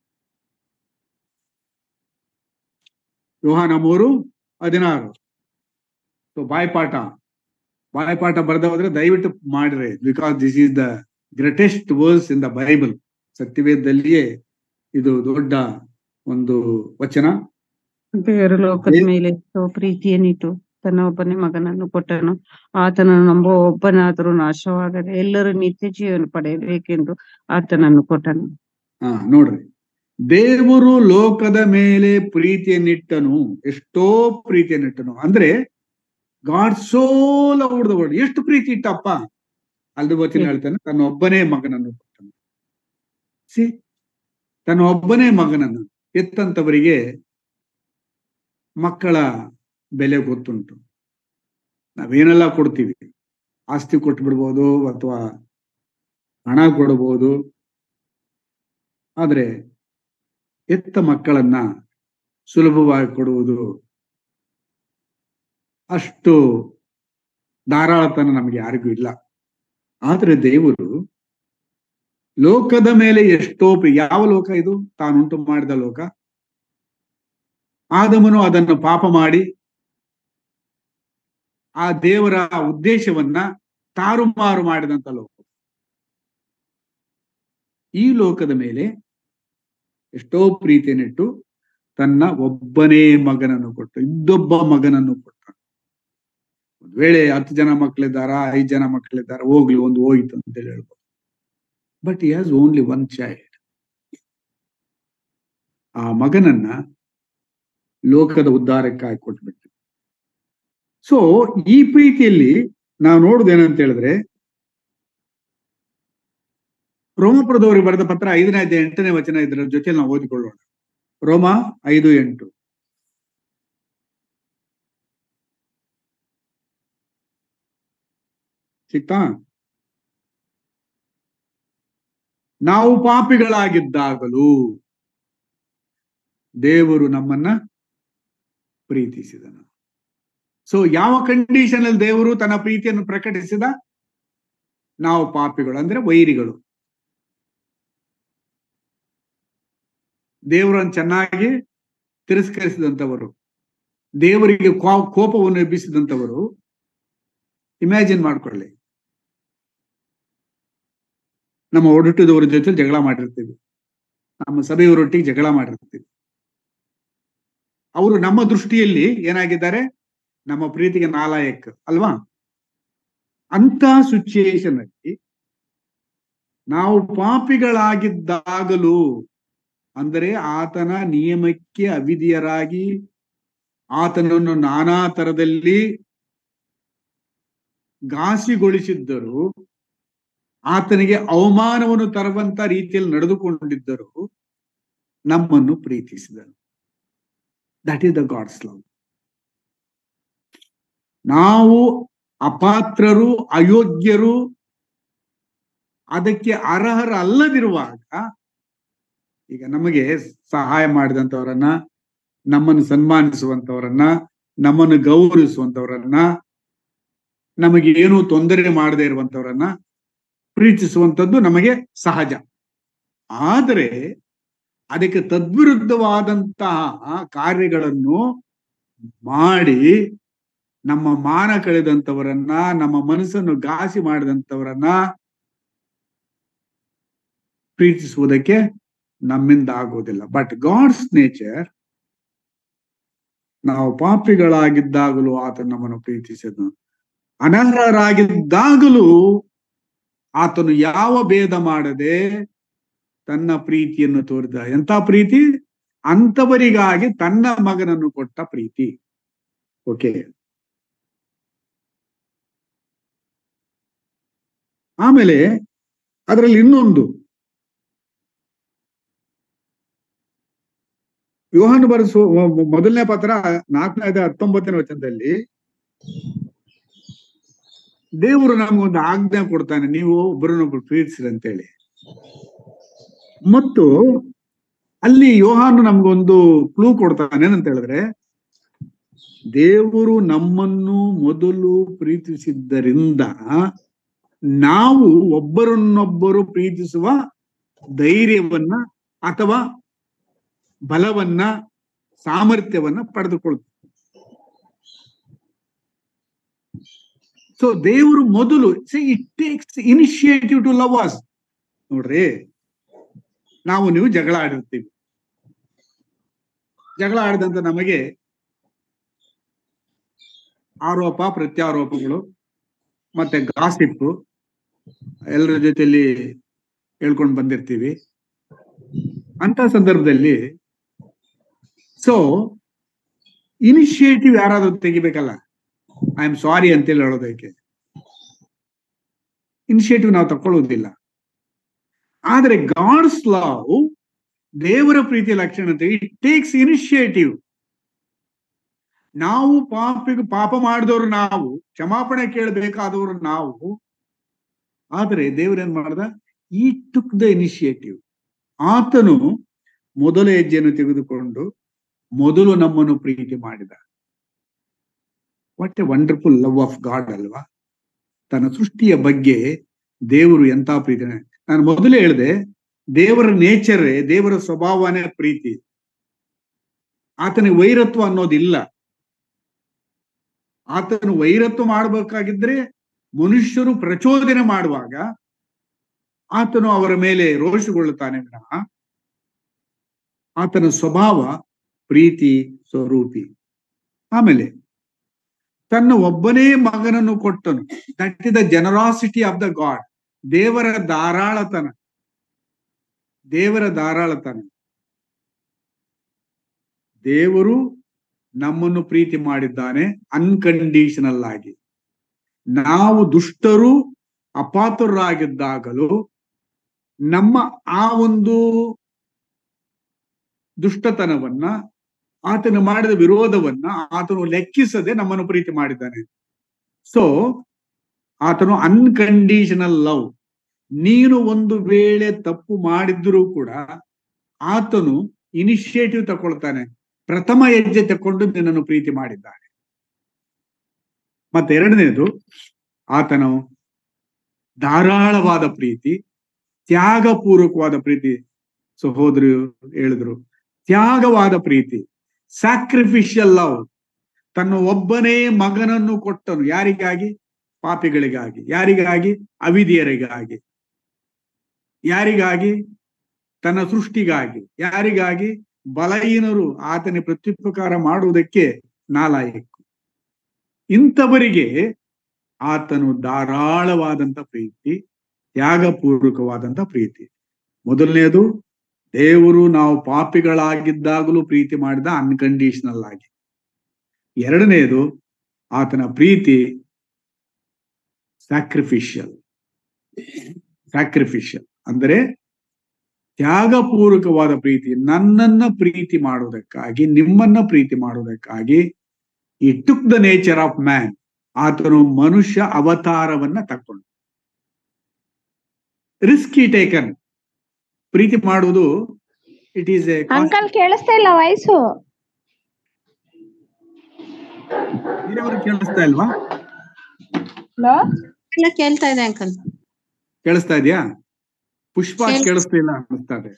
ವ್ಯೂಹಾನ ಮೂರು ಹದಿನಾರು ಸೊ ಬಾಯ್ಪಾಠ ಬಾಯ್ಪಾಠ ಬರ್ದವಾದ್ರೆ ದಯವಿಟ್ಟು ಮಾಡ್ರಿ because this is the greatest verse in the Bible ಸತ್ಯವೇದದಲ್ಲಿಯೇ ಇದು ದೊಡ್ಡ ಒಂದು ವಚನ ದೇವರು ಲೋಕದ ಮೇಲೆ ಎಷ್ಟೋ ಪ್ರೀತಿಯನ್ನಿಟ್ಟು ತನ್ನ ಒಬ್ಬನೇ ಮಗನನ್ನು ಕೊಟ್ಟನು ಆತನನ್ನು ನಂಬುವ ಒಬ್ಬನಾದರೂ ನಾಶವಾಗದೆ ಎಲ್ಲರೂ ನಿತ್ಯ ಜೀವನ ಪಡೆಯಬೇಕೆಂದು ಆತನನ್ನು ಕೊಟ್ಟನು ಹಾ ನೋಡ್ರಿ ದೇವರು ಲೋಕದ ಮೇಲೆ ಪ್ರೀತಿಯನ್ನಿಟ್ಟನು ಎಷ್ಟೋ ಪ್ರೀತಿಯನ್ನಿಟ್ಟನು ಅಂದ್ರೆ God so loved the world ಎಷ್ಟು ಪ್ರೀತಿ ಇಟ್ಟಪ್ಪ ಅಲ್ದು ಬತ್ತಿನ ಹೇಳ್ತಾನೆ ತನ್ನ ಒಬ್ಬನೇ ಮಗನನ್ನು ಕೊಟ್ಟನು ಸಿ ತನ್ನ ಒಬ್ಬನೇ ಮಗನನ್ನು ಎತ್ತಂತವರಿಗೆ ಮಕ್ಕಳ ಬೆಲೆ ಗೊತ್ತುಂಟು ನಾವೇನೆಲ್ಲ ಕೊಡ್ತೀವಿ ಆಸ್ತಿ ಕೊಟ್ಟು ಬಿಡ್ಬೋದು ಅಥವಾ ಹಣ ಕೊಡಬಹುದು ಆದ್ರೆ ಎತ್ತ ಮಕ್ಕಳನ್ನ ಸುಲಭವಾಗಿ ಕೊಡುವುದು ಅಷ್ಟು ಧಾರಾಳತನ ನಮಗೆ ಯಾರಿಗೂ ಇಲ್ಲ ಆದ್ರೆ ದೇವರು ಲೋಕದ ಮೇಲೆ ಎಷ್ಟೋ ಪ್ರೀ- ಯಾವ ಲೋಕ ಇದು ತಾನುಂಟು ಮಾಡಿದ ಲೋಕ ಆದಮನು ಅದನ್ನು ಪಾಪ ಮಾಡಿ ಆ ದೇವರ ಉದ್ದೇಶವನ್ನ ತಾರುಮಾರು ಮಾಡಿದಂತ ಲೋಕ ಈ ಲೋಕದ ಮೇಲೆ ಎಷ್ಟೋ ಪ್ರೀತಿಯನ್ನಿಟ್ಟು ತನ್ನ ಒಬ್ಬನೇ ಮಗನನ್ನು ಕೊಟ್ಟು ಇದ್ದೊಬ್ಬ ಮಗನನ್ನು ಕೊಟ್ಟ ಒಂದ್ ವೇಳೆ ಹತ್ತು ಜನ ಮಕ್ಕಳಿದ್ದಾರ ಐದು ಜನ ಮಕ್ಕಳಿದ್ದಾರ ಹೋಗ್ಲಿ ಒಂದು ಹೋಗಿತ್ತು ಅಂತೇಳಿ ಹೇಳ್ಬೋದು ಬಟ್ ಈ ಹ್ಯಾಸ್ ಓನ್ಲಿ ಒನ್ ಚೈಲ್ಡ್ ಆ ಮಗನನ್ನ ಲೋಕದ ಉದ್ಧಾರಕ್ಕಾಗಿ ಕೊಟ್ಬಿಟ್ಟು ಸೊ ಈ ಪ್ರೀತಿಯಲ್ಲಿ ನಾವು ನೋಡುದೇನಂತ ಹೇಳಿದ್ರೆ ರೋಮಪುರದವರಿಗೆ ಬರೆದ ಪತ್ರ ಐದನೇ ಅಧ್ಯಾಯ ಎಂಟನೇ ವಚನ ಇದರ ಜೊತೆ ನಾವು ಓದಿಕೊಳ್ಳೋಣ ರೋಮ ಐದು ಎಂಟು ಸಿಕ್ತಾ ನಾವು ಪಾಪಿಗಳಾಗಿದ್ದಾಗಲೂ ದೇವರು ನಮ್ಮನ್ನ ಪ್ರೀತಿಸಿದನು ಸೊ ಯಾವ ಕಂಡೀಷನ್ ಅಲ್ಲಿ ದೇವರು ತನ್ನ ಪ್ರೀತಿಯನ್ನು ಪ್ರಕಟಿಸಿದ ನಾವು ಪಾಪಿಗಳು ಅಂದ್ರೆ ವೈರಿಗಳು ದೇವರನ್ನು ಚೆನ್ನಾಗಿ ತಿರಸ್ಕರಿಸಿದಂಥವರು ದೇವರಿಗೆ ಕೋ- ಕೋಪವನ್ನು ಎಬ್ಬಿಸಿದಂಥವರು ಇಮ್ಯಾಜಿನ್ ಮಾಡ್ಕೊಳ್ಳಿ ನಮ್ಮ ಒಡಟದವರ ಜೊತೆ ಜಗಳ ಮಾಡಿರ್ತೀವಿ ನಮ್ಮ ಸಭೆಯವರೊಟ್ಟಿಗೆ ಜಗಳ ಮಾಡಿರ್ತೀವಿ ಅವರು ನಮ್ಮ ದೃಷ್ಟಿಯಲ್ಲಿ ಏನಾಗಿದ್ದಾರೆ ನಮ್ಮ ಪ್ರೀತಿಗೆ ನಾಲಾಯಕ್ ಅಲ್ವಾ ಅಂತ ಸಿಚುಯೇಷನ್ ಅಲ್ಲಿ ನಾವು ಪಾಪಿಗಳಾಗಿದ್ದಾಗಲೂ ಅಂದರೆ ಆತನ ನಿಯಮಕ್ಕೆ ಅವಿಧಿಯರಾಗಿ ಆತನನ್ನು ನಾನಾ ತರದಲ್ಲಿ ಘಾಸಿಗೊಳಿಸಿದ್ದರು ಆತನಿಗೆ ಅವಮಾನವನ್ನು ತರುವಂತ ರೀತಿಯಲ್ಲಿ ನಡೆದುಕೊಂಡಿದ್ದರು ನಮ್ಮನ್ನು ಪ್ರೀತಿಸಿದರು that is the God's love ನಾವು ಅಪಾತ್ರರು ಅಯೋಗ್ಯರು ಅದಕ್ಕೆ ಅರ್ಹರಲ್ಲದಿರುವಾಗ ಈಗ ನಮಗೆ ಸಹಾಯ ಮಾಡಿದಂಥವರನ್ನ ನಮ್ಮನ್ನು ಸನ್ಮಾನಿಸುವಂತವರನ್ನ ನಮ್ಮನ್ನು ಗೌರವಿಸುವಂತವರನ್ನ ನಮಗೆ ಏನೂ ತೊಂದರೆ ಮಾಡದೇ ಇರುವಂತವರನ್ನ ಪ್ರೀತಿಸುವಂಥದ್ದು ನಮಗೆ ಸಹಜ ಆದರೆ ಅದಕ್ಕೆ ತದ್ವಿರುದ್ಧವಾದಂತಹ ಕಾರ್ಯಗಳನ್ನು ಮಾಡಿ ನಮ್ಮ ಮಾನ ಕಳೆದಂತವರನ್ನ ನಮ್ಮ ಮನಸ್ಸನ್ನು ಘಾಸಿ ಮಾಡಿದಂತವರನ್ನ ಪ್ರೀತಿಸುವುದಕ್ಕೆ ನಮ್ಮಿಂದ ಆಗುವುದಿಲ್ಲ ಬಟ್ ಗಾಡ್ಸ್ ನೇಚರ್ ನಾವು ಪಾಪಿಗಳಾಗಿದ್ದಾಗಲೂ ಆತ ನಮ್ಮನ್ನು ಪ್ರೀತಿಸಿದನು ಅನರ್ಹರಾಗಿದ್ದಾಗಲೂ ಆತನು ಯಾವ ಭೇದ ಮಾಡದೆ ತನ್ನ ಪ್ರೀತಿಯನ್ನು ತೋರಿದ ಎಂತ ಪ್ರೀತಿ ಅಂತವರಿಗಾಗಿ ತನ್ನ ಮಗನನ್ನು ಕೊಟ್ಟ ಪ್ರೀತಿ ಓಕೆ ಆಮೇಲೆ ಅದರಲ್ಲಿ ಇನ್ನೊಂದು ಯೋಹಾನು ಬರೆಸುವ ಮೊ- ಮೊದಲನೇ ಪತ್ರ ನಾಲ್ಕನೇ ಹತ್ತೊಂಬತ್ತನೇ ವಚನದಲ್ಲಿ ದೇವರು ನಮಗೊಂದು ಆಜ್ಞೆ ಕೊಡ್ತಾನೆ ನೀವು ಒಬ್ಬರನ್ನೊಬ್ರು ಪ್ರೀತಿಸಿರಿ ಅಂತೇಳಿ ಮತ್ತು ಅಲ್ಲಿ ಯೋಹಾನು ನಮ್ಗೊಂದು ಕ್ಲೂ ಕೊಡ್ತಾನೆ ಏನಂತ ಹೇಳಿದ್ರೆ ದೇವರು ನಮ್ಮನ್ನು ಮೊದಲು ಪ್ರೀತಿಸಿದ್ದರಿಂದ ನಾವು ಒಬ್ಬರನ್ನೊಬ್ಬರು ಪ್ರೀತಿಸುವ ಧೈರ್ಯವನ್ನ ಅಥವಾ ಬಲವನ್ನ ಸಾಮರ್ಥ್ಯವನ್ನ ಪಡೆದುಕೊಳ್ತೀವಿ ಸೊ ದೇವರು ಮೊದಲು it takes initiative to love us ನೋಡ್ರಿ ನಾವು ನೀವು ಜಗಳ ಆಡಿರ್ತೀವಿ ಜಗಳ ಆಡಿದಂತ ನಮಗೆ ಆರೋಪ ಪ್ರತ್ಯಾರೋಪಗಳು ಮತ್ತೆ ಗಾಸಿಪ್ಪು ಎಲ್ಲರ ಜೊತೆಲಿ ಹೇಳ್ಕೊಂಡು ಬಂದಿರ್ತೀವಿ ಅಂತ ಸಂದರ್ಭದಲ್ಲಿ ಸೊ ಇನಿಷಿಯೇಟಿವ್ ಯಾರಾದ್ರೂ ತೆಗಿಬೇಕಲ್ಲ ಐ ಆಮ್ ಸಾರಿ ಅಂತೇಳಿ ಹೇಳೋದಕ್ಕೆ ಇನಿಷಿಯೇಟಿವ್ ನಾವು ತಕೊಳ್ಳುವುದಿಲ್ಲ ಆದರೆ ಗಾಡ್ಸ್ ಲವ್ ದೇವರ ಪ್ರೀತಿಯ ಲಕ್ಷಣ ಇಟ್ ಟೇಕ್ಸ್ ಇನಿಷಿಯೇಟಿವ್ ನಾವು ಪಾಪಿಗೆ ಪಾಪ ಮಾಡಿದವರು ನಾವು ಕ್ಷಮಾಪಣೆ ಕೇಳಬೇಕಾದವರು ನಾವು ಆದರೆ ದೇವರೇನ್ ಮಾಡ್ದ ಈ ಟುಕ್ ದ ಇನಿಷಿಯೇಟಿವ್ ಆತನು ಮೊದಲ ಹೆಜ್ಜೆಯನ್ನು ತೆಗೆದುಕೊಂಡು ಮೊದಲು ನಮ್ಮನ್ನು ಪ್ರೀತಿ ಮಾಡಿದ what a wonderful love of God ಅಲ್ವಾ ತನ್ನ ಸೃಷ್ಟಿಯ ಬಗ್ಗೆ ದೇವರು ಎಂತ ಪ್ರೀತಿ ನಾನು ಮೊದಲೇ ಹೇಳಿದೆ ದೇವರ ನೇಚರೇ ದೇವರ ಸ್ವಭಾವನೇ ಪ್ರೀತಿ ಆತನಿಗೆ ವೈರತ್ವ ಅನ್ನೋದಿಲ್ಲ ಆತನು ವೈರತ್ವ ಮಾಡಬೇಕಾಗಿದ್ರೆ ಮನುಷ್ಯರು ಪ್ರಚೋದನೆ ಮಾಡುವಾಗ ಆತನು ಅವರ ಮೇಲೆ ರೋಷಗೊಳ್ಳುತ್ತಾನೆ ವಿನಃ ಆತನ ಸ್ವಭಾವ ಪ್ರೀತಿ ಸ್ವರೂಪಿ ಆಮೇಲೆ ತನ್ನ ಒಬ್ಬನೇ ಮಗನನ್ನು ಕೊಟ್ಟನು that is the generosity of the God ದೇವರ ಧಾರಾಳತನ ದೇವರ ಧಾರಾಳತನ ದೇವರು ನಮ್ಮನ್ನು ಪ್ರೀತಿ ಮಾಡಿದ್ದಾನೆ ಅನ್ಕಂಡೀಷನಲ್ ಆಗಿ ನಾವು ದುಷ್ಟರು ಅಪಾತುರರಾಗಿದ್ದಾಗಲೂ ನಮ್ಮ ಆ ಒಂದು ದುಷ್ಟತನವನ್ನ ಆತನು ಮಾಡಿದ ವಿರೋಧವನ್ನ ಆತನು ಲೆಕ್ಕಿಸದೆ ನಮ್ಮನ್ನು ಪ್ರೀತಿ ಮಾಡಿದ್ದಾನೆ ಸೊ ಆತನು ಅನ್ಕಂಡೀಷನಲ್ ಲವ್ ನೀನು ಒಂದು ವೇಳೆ ತಪ್ಪು ಮಾಡಿದ್ರೂ ಕೂಡ ಆತನು ಇನಿಷಿಯೇಟಿವ್ ತಗೊಳ್ತಾನೆ ಪ್ರಥಮ ಹೆಜ್ಜೆ ತಕೊಂಡು ನಿನ್ನನ್ನು ಪ್ರೀತಿ ಮಾಡಿದ್ದಾನೆ ಮತ್ತೆ ಎರಡನೇದು ಆತನು ಧಾರಾಳವಾದ ಪ್ರೀತಿ ತ್ಯಾಗಪೂರ್ವಕವಾದ ಪ್ರೀತಿ ಸಹೋದರಿ ಹೇಳಿದ್ರು ತ್ಯಾಗವಾದ ಪ್ರೀತಿ ಸ್ಯಾಕ್ರಿಫಿಷಿಯಲ್ ಲವ್ ತನ್ನ ಒಬ್ಬನೇ ಮಗನನ್ನು ಕೊಟ್ಟನು ಯಾರಿಗಾಗಿ ಪಾಪಿಗಳಿಗಾಗಿ ಯಾರಿಗಾಗಿ ಅವಿಧಿಯರಿಗಾಗಿ ಯಾರಿಗಾಗಿ ತನ್ನ ಸೃಷ್ಟಿಗಾಗಿ ಯಾರಿಗಾಗಿ ಬಲಹೀನರು ಆತನ ಪ್ರತ್ಯುಪಕಾರ ಮಾಡುವುದಕ್ಕೆ ನಾಲಾಯಕು ಇಂಥವರಿಗೆ ಆತನು ಧಾರಾಳವಾದಂತ ಪ್ರೀತಿ ತ್ಯಾಗಪೂರ್ವಕವಾದಂತ ಪ್ರೀತಿ ಮೊದಲನೇದು ದೇವರು ನಾವು ಪಾಪಿಗಳಾಗಿದ್ದಾಗಲೂ ಪ್ರೀತಿ ಮಾಡಿದ ಅನ್ಕಂಡೀಷನಲ್ ಆಗಿ ಎರಡನೇದು ಆತನ ಪ್ರೀತಿ ಸ್ಯಾಕ್ರಿಫಿಷಿಯಲ್ ಸ್ಯಾಕ್ರಿಫಿಷಿಯಲ್ ಅಂದರೆ ತ್ಯಾಗಪೂರ್ವಕವಾದ ಪ್ರೀತಿ ನನ್ನನ್ನ ಪ್ರೀತಿ ಮಾಡುವುದಕ್ಕಾಗಿ ನಿಮ್ಮನ್ನ ಪ್ರೀತಿ ಮಾಡುವುದಕ್ಕಾಗಿ he took the nature of man ಆತನು ಮನುಷ್ಯ ಅವತಾರವನ್ನ ತಕ್ಕೊಂಡು ರಿಸ್ಕಿ ಟೇಕನ್ ಪ್ರೀತಿ ಮಾಡುವುದು ಇಟ್ ಈಸ್ ಎ ಅಂಕಲ್ ಕೇಳಿಸ್ತಾ ಇಲ್ಲ ವಯಸ್ಸು ಬೇರೆಯವ್ರಿಗೆ ಕೇಳಿಸ್ತಾ ಇಲ್ವಾ ಎಲ್ಲ ಕೇಳ್ತಾ ಇದೆ ಅಂಕಲ್ ಕೇಳಿಸ್ತಾ ಇದೆಯಾ ಪುಷ್ಪ ಕೇಳಿಸ್ತಾ- ಕೇಳಿಸ್ತಿಲ್ಲ ಅನ್ನಿಸ್ತಾ ಇದೆ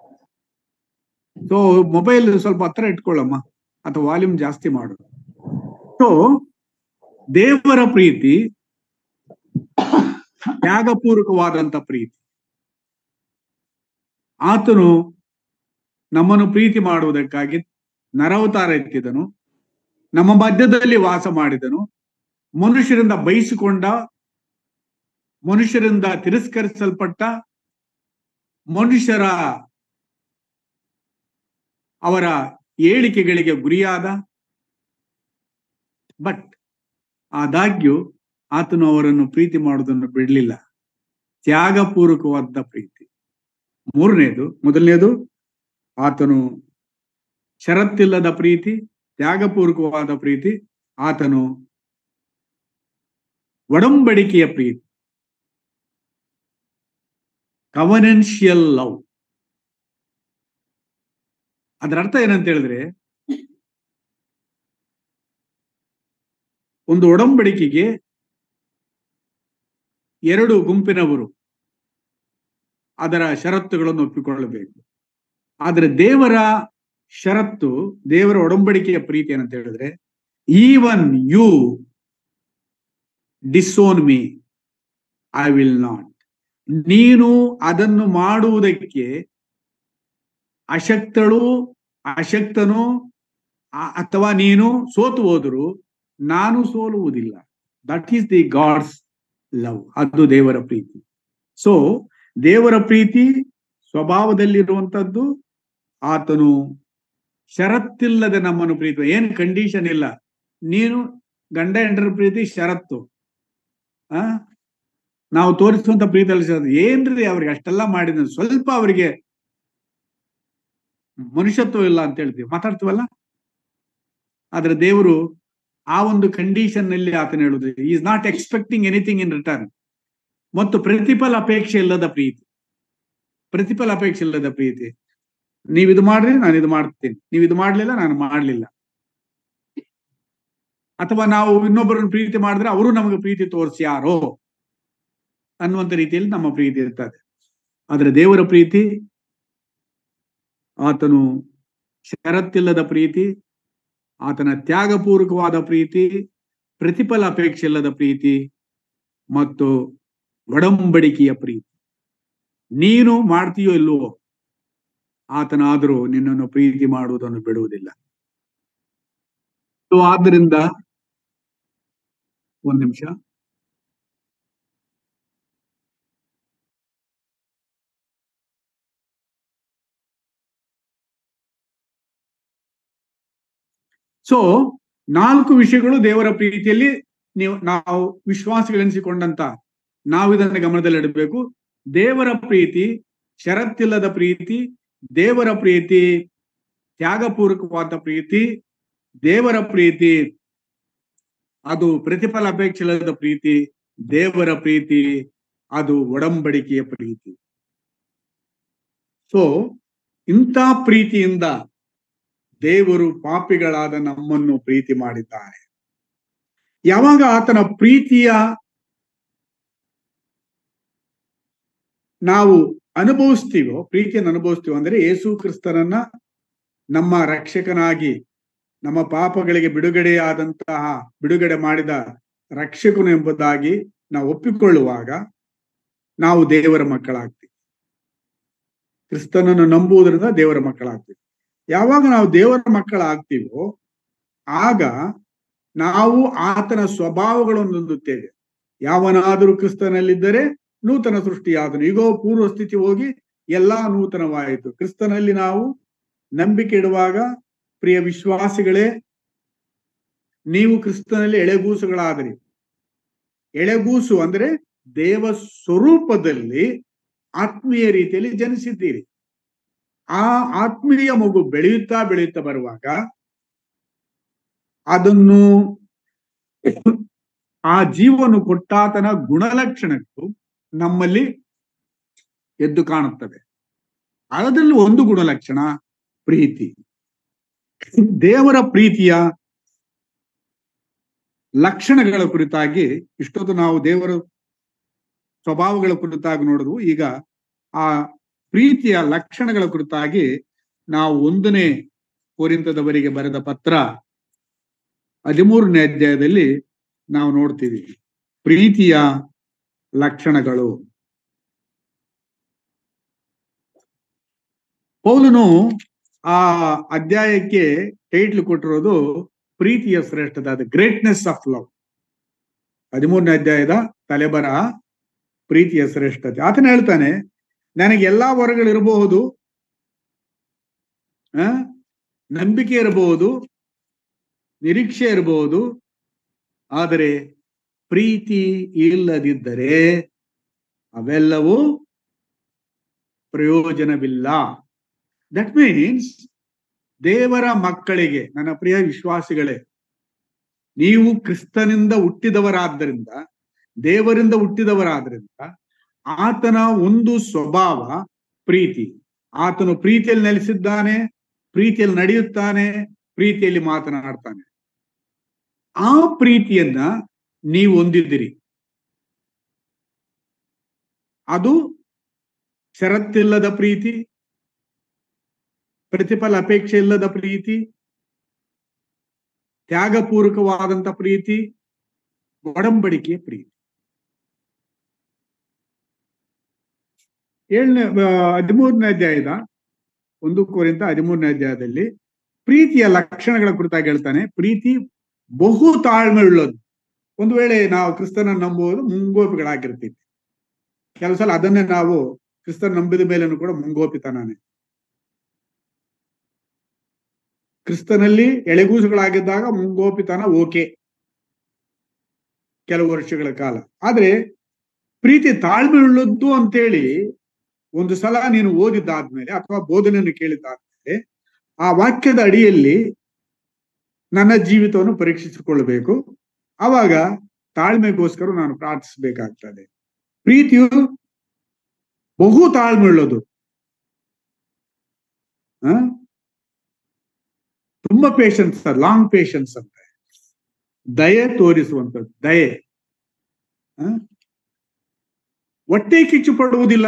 ಸೊ ಮೊಬೈಲ್ ಸ್ವಲ್ಪ ಹತ್ರ ಇಟ್ಕೊಳ್ಳಮ್ಮ ಅಥವಾ ವಾಲ್ಯೂಮ್ ಜಾಸ್ತಿ ಮಾಡು ಸೊ ದೇವರ ಪ್ರೀತಿ ತ್ಯಾಗಪೂರ್ವಕವಾದಂತ ಪ್ರೀತಿ ಆತನು ನಮ್ಮನ್ನು ಪ್ರೀತಿ ಮಾಡುವುದಕ್ಕಾಗಿ ನರವತಾರ ಎತ್ತಿದನು ನಮ್ಮ ಮಧ್ಯದಲ್ಲಿ ವಾಸ ಮಾಡಿದನು ಮನುಷ್ಯರಿಂದ ಬಯಸಿಕೊಂಡ ಮನುಷ್ಯರಿಂದ ತಿರಸ್ಕರಿಸಲ್ಪಟ್ಟ ಮನುಷ್ಯರ ಅವರ ಏಳಿಕೆಗಳಿಗೆ ಗುರಿಯಾದ ಬಟ್ ಆದಾಗ್ಯೂ ಆತನು ಅವರನ್ನು ಪ್ರೀತಿ ಮಾಡುವುದನ್ನು ಬಿಡಲಿಲ್ಲ ತ್ಯಾಗಪೂರ್ವಕವಾದ ಪ್ರೀತಿ ಮೂರನೇದು ಮೊದಲನೇದು ಆತನು ಷರತ್ತಿಲ್ಲದ ಪ್ರೀತಿ ತ್ಯಾಗಪೂರ್ವಕವಾದ ಪ್ರೀತಿ ಆತನು ಒಡಂಬಡಿಕೆಯ ಪ್ರೀತಿ ಕವನೆನ್ಷಿಯಲ್ ಲವ್ ಅದರ ಅರ್ಥ ಏನಂತ ಹೇಳಿದ್ರೆ ಒಂದು ಒಡಂಬಡಿಕೆಗೆ ಎರಡು ಗುಂಪಿನವರು ಅದರ ಷರತ್ತುಗಳನ್ನು ಒಪ್ಪಿಕೊಳ್ಳಬೇಕು ಆದ್ರೆ ದೇವರ ಷರತ್ತು ದೇವರ ಒಡಂಬಡಿಕೆಯ ಪ್ರೀತಿ ಏನಂತ ಹೇಳಿದ್ರೆ even you dishonour me I will not ನೀನು ಅದನ್ನು ಮಾಡುವುದಕ್ಕೆ ಅಶಕ್ತಳು ಅಶಕ್ತನು ಆ- ಅಥವಾ ನೀನು ಸೋತು ಹೋದರು ನಾನು ಸೋಲುವುದಿಲ್ಲ that is the God's love ಅದು ದೇವರ ಪ್ರೀತಿ ಸೊ ದೇವರ ಪ್ರೀತಿ ಸ್ವಭಾವದಲ್ಲಿರುವಂತದ್ದು ಆತನು ಷರತ್ತಿಲ್ಲದೆ ನಮ್ಮನ್ನು ಪ್ರೀತಿ ಏನ್ ಕಂಡೀಷನ್ ಇಲ್ಲ ನೀನು ಗಂಡ ಹೆಂಡರ ಪ್ರೀತಿ ಷರತ್ತು ಆ ನಾವು ತೋರಿಸುವಂತ ಪ್ರೀತಿಯಲ್ಲಿ ಷರತ್ತು ಏನ್ರಿ ಅವ್ರಿಗೆ ಅಷ್ಟೆಲ್ಲ ಮಾಡಿದ ಸ್ವಲ್ಪ ಅವರಿಗೆ ಮನುಷ್ಯತ್ವ ಇಲ್ಲ ಅಂತ ಹೇಳ್ತೀವಿ ಮಾತಾಡ್ತೀವಲ್ಲ ಆದ್ರೆ ದೇವರು ಆ ಒಂದು ಕಂಡೀಷನ್ ನಲ್ಲಿ ಆತನ ಹೇಳುದು is not expecting anything in return ಮತ್ತು ಪ್ರತಿಫಲ ಅಪೇಕ್ಷೆ ಇಲ್ಲದ ಪ್ರೀತಿ ಪ್ರತಿಫಲ ಅಪೇಕ್ಷೆ ಇಲ್ಲದ ಪ್ರೀತಿ ನೀವ್ ಇದು ಮಾಡ್ರಿ ನಾನು ಇದು ಮಾಡ್ತೀನಿ ನೀವ್ ಇದು ಮಾಡ್ಲಿಲ್ಲ ನಾನು ಮಾಡ್ಲಿಲ್ಲ ಅಥವಾ ನಾವು ಇನ್ನೊಬ್ಬರನ್ನು ಪ್ರೀತಿ ಮಾಡಿದ್ರೆ ಅವರು ನಮಗೆ ಪ್ರೀತಿ ತೋರಿಸ್ಯಾರೋ ಅನ್ನುವಂತ ರೀತಿಯಲ್ಲಿ ನಮ್ಮ ಪ್ರೀತಿ ಇರ್ತದೆ ಆದ್ರೆ ದೇವರ ಪ್ರೀತಿ ಆತನು ಷರತ್ತಿಲ್ಲದ ಪ್ರೀತಿ ಆತನ ತ್ಯಾಗಪೂರ್ವಕವಾದ ಪ್ರೀತಿ ಪ್ರತಿಫಲ ಅಪೇಕ್ಷೆ ಇಲ್ಲದ ಪ್ರೀತಿ ಮತ್ತು ಒಡಂಬಡಿಕೆಯ ಪ್ರೀತಿ ನೀನು ಮಾಡ್ತೀಯೋ ಇಲ್ವೋ ಆತನಾದರೂ ನಿನ್ನನ್ನು ಪ್ರೀತಿ ಮಾಡುವುದನ್ನು ಬಿಡುವುದಿಲ್ಲ ಸೊ ಆದ್ದರಿಂದ ಒಂದ್ ನಿಮಿಷ ಸೊ ನಾಲ್ಕು ವಿಷಯಗಳು ದೇವರ ಪ್ರೀತಿಯಲ್ಲಿ ನೀವು ನಾವು ವಿಶ್ವಾಸಗಳೆನಿಸಿಕೊಂಡಂತ ನಾವು ಇದನ್ನ ಗಮನದಲ್ಲಿಡಬೇಕು ದೇವರ ಪ್ರೀತಿ ಷರತ್ತಿಲ್ಲದ ಪ್ರೀತಿ ದೇವರ ಪ್ರೀತಿ ತ್ಯಾಗಪೂರ್ವಕವಾದ ಪ್ರೀತಿ ದೇವರ ಪ್ರೀತಿ ಅದು ಪ್ರತಿಫಲ ಅಪೇಕ್ಷೆ ಇಲ್ಲದ ಪ್ರೀತಿ ದೇವರ ಪ್ರೀತಿ ಅದು ಒಡಂಬಡಿಕೆಯ ಪ್ರೀತಿ ಸೊ ಇಂಥ ಪ್ರೀತಿಯಿಂದ ದೇವರು ಪಾಪಿಗಳಾದ ನಮ್ಮನ್ನು ಪ್ರೀತಿ ಮಾಡಿದ್ದಾರೆ ಯಾವಾಗ ಆತನ ಪ್ರೀತಿಯ ನಾವು ಅನುಭವಿಸ್ತೀವೋ ಪ್ರೀತಿಯನ್ನು ಅನುಭವಿಸ್ತೀವೋ ಅಂದ್ರೆ ಯೇಸು ಕ್ರಿಸ್ತನನ್ನ ನಮ್ಮ ರಕ್ಷಕನಾಗಿ ನಮ್ಮ ಪಾಪಗಳಿಗೆ ಬಿಡುಗಡೆಯಾದಂತಹ ಬಿಡುಗಡೆ ಮಾಡಿದ ರಕ್ಷಕನು ಎಂಬುದಾಗಿ ನಾವು ಒಪ್ಪಿಕೊಳ್ಳುವಾಗ ನಾವು ದೇವರ ಮಕ್ಕಳಾಗ್ತೀವಿ ಕ್ರಿಸ್ತನನ್ನು ನಂಬುವುದರಿಂದ ದೇವರ ಮಕ್ಕಳಾಗ್ತೀವಿ ಯಾವಾಗ ನಾವು ದೇವರ ಮಕ್ಕಳಾಗ್ತೀವೋ ಆಗ ನಾವು ಆತನ ಸ್ವಭಾವಗಳನ್ನು ಹೊಂದುತ್ತೇವೆ ಯಾವನಾದರೂ ಕ್ರಿಸ್ತನಲ್ಲಿದ್ದರೆ ನೂತನ ಸೃಷ್ಟಿಯಾದನು ಈಗೋ ಪೂರ್ವ ಸ್ಥಿತಿ ಹೋಗಿ ಎಲ್ಲಾ ನೂತನವಾಯಿತು ಕ್ರಿಸ್ತನಲ್ಲಿ ನಾವು ನಂಬಿಕೆ ಇಡುವಾಗ ಪ್ರಿಯ ವಿಶ್ವಾಸಿಗಳೇ ನೀವು ಕ್ರಿಸ್ತನಲ್ಲಿ ಎಳೆಗೂಸುಗಳಾದರಿ ಎಳೆಗೂಸು ಅಂದ್ರೆ ದೇವ ಸ್ವರೂಪದಲ್ಲಿ ಆತ್ಮೀಯ ರೀತಿಯಲ್ಲಿ ಜನಿಸಿದ್ದೀರಿ ಆ ಆತ್ಮೀಯ ಮಗು ಬೆಳೆಯುತ್ತಾ ಬೆಳೆಯುತ್ತಾ ಬರುವಾಗ ಅದನ್ನು ಆ ಜೀವನು ಕೊಟ್ಟಾತನ ಗುಣಲಕ್ಷಣಗಳು ನಮ್ಮಲ್ಲಿ ಎದ್ದು ಕಾಣುತ್ತವೆ ಅದರಲ್ಲಿ ಒಂದು ಗುಣಲಕ್ಷಣ ಪ್ರೀತಿ ದೇವರ ಪ್ರೀತಿಯ ಲಕ್ಷಣಗಳ ಕುರಿತಾಗಿ ಇಷ್ಟೊತ್ತು ನಾವು ದೇವರ ಸ್ವಭಾವಗಳ ಕುರಿತಾಗಿ ನೋಡಿದ್ವು ಈಗ ಆ ಪ್ರೀತಿಯ ಲಕ್ಷಣಗಳ ಕುರಿತಾಗಿ ನಾವು ಒಂದನೇ ಕೋರಿಂತದವರಿಗೆ ಬರೆದ ಪತ್ರ ಹದಿಮೂರನೇ ಅಧ್ಯಾಯದಲ್ಲಿ ನಾವು ನೋಡ್ತೀವಿ ಪ್ರೀತಿಯ ಲಕ್ಷಣಗಳು ಪೌಲನು ಆ ಅಧ್ಯಾಯಕ್ಕೆ ಟೈಟ್ಲ್ ಕೊಟ್ಟಿರೋದು ಪ್ರೀತಿಯ ಶ್ರೇಷ್ಠದ ದ ಗ್ರೇಟ್ನೆಸ್ ಆಫ್ ಲವ್ ಹದಿಮೂರನೇ ಅಧ್ಯಾಯದ ತಲೆಬರಹ ಪ್ರೀತಿಯ ಶ್ರೇಷ್ಠತೆ ಆತನ ಹೇಳ್ತಾನೆ ನನಗೆ ಎಲ್ಲಾ ವರಗಳಿರಬಹುದು ಆ ನಂಬಿಕೆ ಇರಬಹುದು ನಿರೀಕ್ಷೆ ಇರಬಹುದು ಆದರೆ ಪ್ರೀತಿ ಇಲ್ಲದಿದ್ದರೆ ಅವೆಲ್ಲವೂ ಪ್ರಯೋಜನವಿಲ್ಲ ದಟ್ ಮೀನ್ಸ್ ದೇವರ ಮಕ್ಕಳಿಗೆ ನನ್ನ ಪ್ರಿಯ ವಿಶ್ವಾಸಿಗಳೇ ನೀವು ಕ್ರಿಸ್ತನಿಂದ ಹುಟ್ಟಿದವರಾದ್ದರಿಂದ ದೇವರಿಂದ ಹುಟ್ಟಿದವರಾದ್ರಿಂದ ಆತನ ಒಂದು ಸ್ವಭಾವ ಪ್ರೀತಿ ಆತನು ಪ್ರೀತಿಯಲ್ಲಿ ನೆಲೆಸಿದ್ದಾನೆ ಪ್ರೀತಿಯಲ್ಲಿ ನಡೆಯುತ್ತಾನೆ ಪ್ರೀತಿಯಲ್ಲಿ ಮಾತನಾಡ್ತಾನೆ ಆ ಪ್ರೀತಿಯನ್ನ ನೀವು ಹೊಂದಿದ್ದೀರಿ ಅದು ಷರತ್ತಿಲ್ಲದ ಪ್ರೀತಿ ಪ್ರತಿಫಲ ಅಪೇಕ್ಷೆ ಇಲ್ಲದ ಪ್ರೀತಿ ತ್ಯಾಗಪೂರ್ವಕವಾದಂತ ಪ್ರೀತಿ ಒಡಂಬಡಿಕೆಯ ಪ್ರೀತಿ ಏಳನೇ ಹದಿಮೂರನೇ ಅಧ್ಯಾಯದ ಒಂದು ಕೋರಿಂತ ಹದಿಮೂರನೇ ಅಧ್ಯಾಯದಲ್ಲಿ ಪ್ರೀತಿಯ ಲಕ್ಷಣಗಳ ಕುರಿತಾಗಿ ಹೇಳ್ತಾನೆ ಪ್ರೀತಿ ಬಹು ತಾಳ್ಮೆ ಉಳ್ಳದು ಒಂದು ವೇಳೆ ನಾವು ಕ್ರಿಸ್ತನ ನಂಬುವುದು ಮುಂಗೋಪಿಗಳಾಗಿರ್ತೀವಿ ಕೆಲವು ಸಲ ಅದನ್ನೇ ನಾವು ಕ್ರಿಸ್ತನ ನಂಬಿದ ಮೇಲೇನು ಕೂಡ ಮುಂಗೋಪಿತನಾನೆ ಕ್ರಿಸ್ತನಲ್ಲಿ ಎಳೆಗೂಸುಗಳಾಗಿದ್ದಾಗ ಮುಂಗೋಪಿತನ ಓಕೆ ಕೆಲವು ವರ್ಷಗಳ ಕಾಲ ಆದ್ರೆ ಪ್ರೀತಿ ತಾಳ್ಮೆ ಉಳ್ಳದ್ದು ಅಂತೇಳಿ ಒಂದು ಸಲ ನೀನು ಓದಿದ್ದಾದ್ಮೇಲೆ ಅಥವಾ ಬೋಧನೆಯನ್ನು ಕೇಳಿದ್ದಾದ್ಮೇಲೆ ಆ ವಾಕ್ಯದ ಅಡಿಯಲ್ಲಿ ನನ್ನ ಜೀವಿತವನ್ನು ಪರೀಕ್ಷಿಸಿಕೊಳ್ಳಬೇಕು ಆವಾಗ ತಾಳ್ಮೆಗೋಸ್ಕರ ನಾನು ಪ್ರಾರ್ಥಿಸಬೇಕಾಗ್ತದೆ ಪ್ರೀತಿಯು ಬಹು ತಾಳ್ಮೆ ಉಳ್ಳದು ಆ ತುಂಬಾ ಪೇಷನ್ಸ್ ಲಾಂಗ್ ಪೇಷನ್ಸ್ ಅಂತ ದಯೆ ತೋರಿಸುವಂಥದ್ದು ದಯೆ ಹೊಟ್ಟೆ ಕಿಚ್ಚು ಪಡುವುದಿಲ್ಲ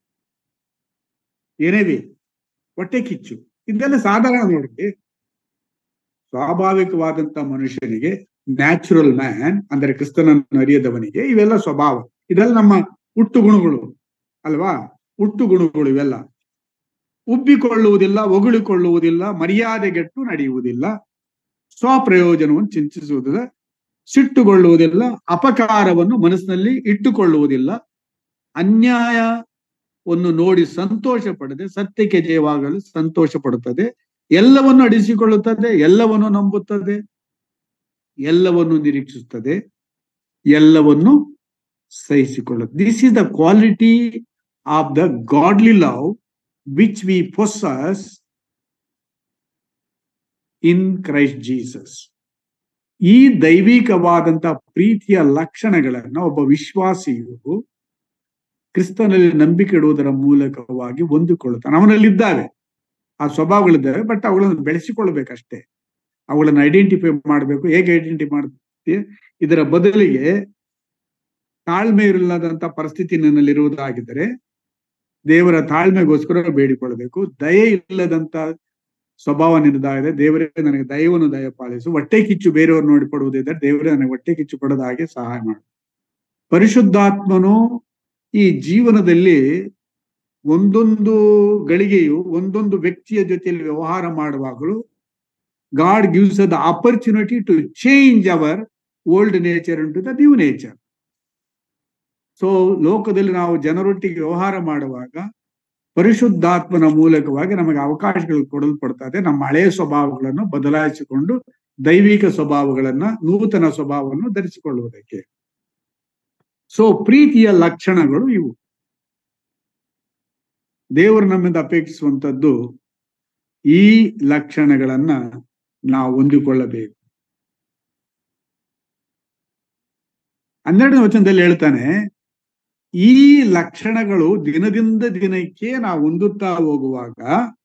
ಏನೇವಿ ಹೊಟ್ಟೆ ಕಿಚ್ಚು ಇದೆಲ್ಲ ಸಾಧಾರಣ ನೋಡಿ ಸ್ವಾಭಾವಿಕವಾದಂತ ಮನುಷ್ಯನಿಗೆ ನ್ಯಾಚುರಲ್ ಮ್ಯಾನ್ ಅಂದ್ರೆ ಕ್ರಿಸ್ತನನ್ನು ಅರಿಯದವನಿಗೆ ಇವೆಲ್ಲ ಸ್ವಭಾವ ಇದೆಲ್ಲ ನಮ್ಮ ಹುಟ್ಟು ಗುಣಗಳು ಅಲ್ವಾ ಹುಟ್ಟು ಗುಣಗಳು ಇವೆಲ್ಲ ಉಬ್ಬಿಕೊಳ್ಳುವುದಿಲ್ಲ ಹೊಗಳಿಕೊಳ್ಳುವುದಿಲ್ಲ ಮರ್ಯಾದೆಗೆಟ್ಟು ನಡೆಯುವುದಿಲ್ಲ ಸ್ವಪ್ರಯೋಜನವನ್ನು ಚಿಂತಿಸುವುದಿಲ್ಲ ಸಿಟ್ಟುಗೊಳ್ಳುವುದಿಲ್ಲ ಅಪಕಾರವನ್ನು ಮನಸ್ಸಿನಲ್ಲಿ ಇಟ್ಟುಕೊಳ್ಳುವುದಿಲ್ಲ ಅನ್ಯಾಯವನ್ನು ನೋಡಿ ಸಂತೋಷ ಪಡದೆ ಸತ್ಯಕ್ಕೆ ಜಯವಾಗಲು ಸಂತೋಷ ಪಡುತ್ತದೆ ಎಲ್ಲವನ್ನು ಅಡಿಸಿಕೊಳ್ಳುತ್ತದೆ ಎಲ್ಲವನ್ನು ನಂಬುತ್ತದೆ ಎಲ್ಲವನ್ನು ನಿರೀಕ್ಷಿಸುತ್ತದೆ ಎಲ್ಲವನ್ನು ಸಹಿಸಿಕೊಳ್ಳುತ್ತದೆ this is the quality of the godly love which we possess in Christ Jesus ಈ ದೈವಿಕವಾದಂತ ಪ್ರೀತಿಯ ಲಕ್ಷಣಗಳನ್ನ ಒಬ್ಬ ವಿಶ್ವಾಸಿಯು ಕ್ರಿಸ್ತನಲ್ಲಿ ನಂಬಿಕೆ ಇಡುವುದರ ಮೂಲಕವಾಗಿ ಹೊಂದಿಕೊಳ್ಳುತ್ತಾನೆ ಅವನಲ್ಲಿದ್ದಾವೆ ಆ ಸ್ವಭಾವಗಳಿದ್ದಾವೆ ಬಟ್ ಅವುಗಳನ್ನು ಬೆಳೆಸಿಕೊಳ್ಬೇಕಷ್ಟೇ ಅವುಗಳನ್ನು ಐಡೆಂಟಿಫೈ ಮಾಡಬೇಕು ಹೇಗೆ ಐಡೆಂಟಿಫೈ ಮಾಡ್ತೀವಿ ಇದರ ಬದಲಿಗೆ ತಾಳ್ಮೆ ಇರಲಾದಂತ ಪರಿಸ್ಥಿತಿ ನನ್ನಲ್ಲಿರುವುದಾಗಿದ್ದರೆ ದೇವರ ತಾಳ್ಮೆಗೋಸ್ಕರ ಬೇಡಿಕೊಳ್ಬೇಕು ದಯೆ ಇಲ್ಲದಂತ ಸ್ವಭಾವ ನಿನ್ನದಾಗಿದೆ ದೇವರೇ ನನಗೆ ದಯವನ್ನು ದಯ ಪಾಲಿಸು ಹೊಟ್ಟೆ ಕಿಚ್ಚು ಬೇರೆಯವರು ನೋಡಿ ಕೊಡುವುದಿದ್ದರೆ ದೇವರೇ ನನಗೆ ಹೊಟ್ಟೆ ಕಿಚ್ಚು ಕೊಡದ ಹಾಗೆ ಸಹಾಯ ಮಾಡು ಪರಿಶುದ್ಧಾತ್ಮನು ಈ ಜೀವನದಲ್ಲಿ ಒಂದೊಂದು ಗಳಿಗೆಯು ಒಂದೊಂದು ವ್ಯಕ್ತಿಯ ಜೊತೆಯಲ್ಲಿ ವ್ಯವಹಾರ ಮಾಡುವಾಗಲೂ God gives the opportunity to change our old nature to the new nature so ಲೋಕದಲ್ಲಿ ನಾವು ಜನರೊಟ್ಟಿಗೆ ವ್ಯವಹಾರ ಮಾಡುವಾಗ ಪರಿಶುದ್ಧಾತ್ಮನ ಮೂಲಕವಾಗಿ ನಮಗೆ ಅವಕಾಶಗಳು ಕೊಡಲ್ಪಡ್ತದೆ ನಮ್ಮ ಹಳೆಯ ಸ್ವಭಾವಗಳನ್ನು ಬದಲಾಯಿಸಿಕೊಂಡು ದೈವಿಕ ಸ್ವಭಾವಗಳನ್ನ ನೂತನ ಸ್ವಭಾವವನ್ನು ಧರಿಸಿಕೊಳ್ಳುವುದಕ್ಕೆ ಸೊ ಪ್ರೀತಿಯ ಲಕ್ಷಣಗಳು ಇವು ದೇವರು ನಮ್ಮಿಂದ ಅಪೇಕ್ಷಿಸುವಂತದ್ದು ಈ ಲಕ್ಷಣಗಳನ್ನ ನಾವು ಹೊಂದಿಕೊಳ್ಳಬೇಕು ಹನ್ನೆರಡನೇ ವಚನದಲ್ಲಿ ಹೇಳ್ತಾನೆ ಈ ಲಕ್ಷಣಗಳು ದಿನದಿಂದ ದಿನಕ್ಕೆ ನಾವು ಹೊಂದುತ್ತಾ ಹೋಗುವಾಗ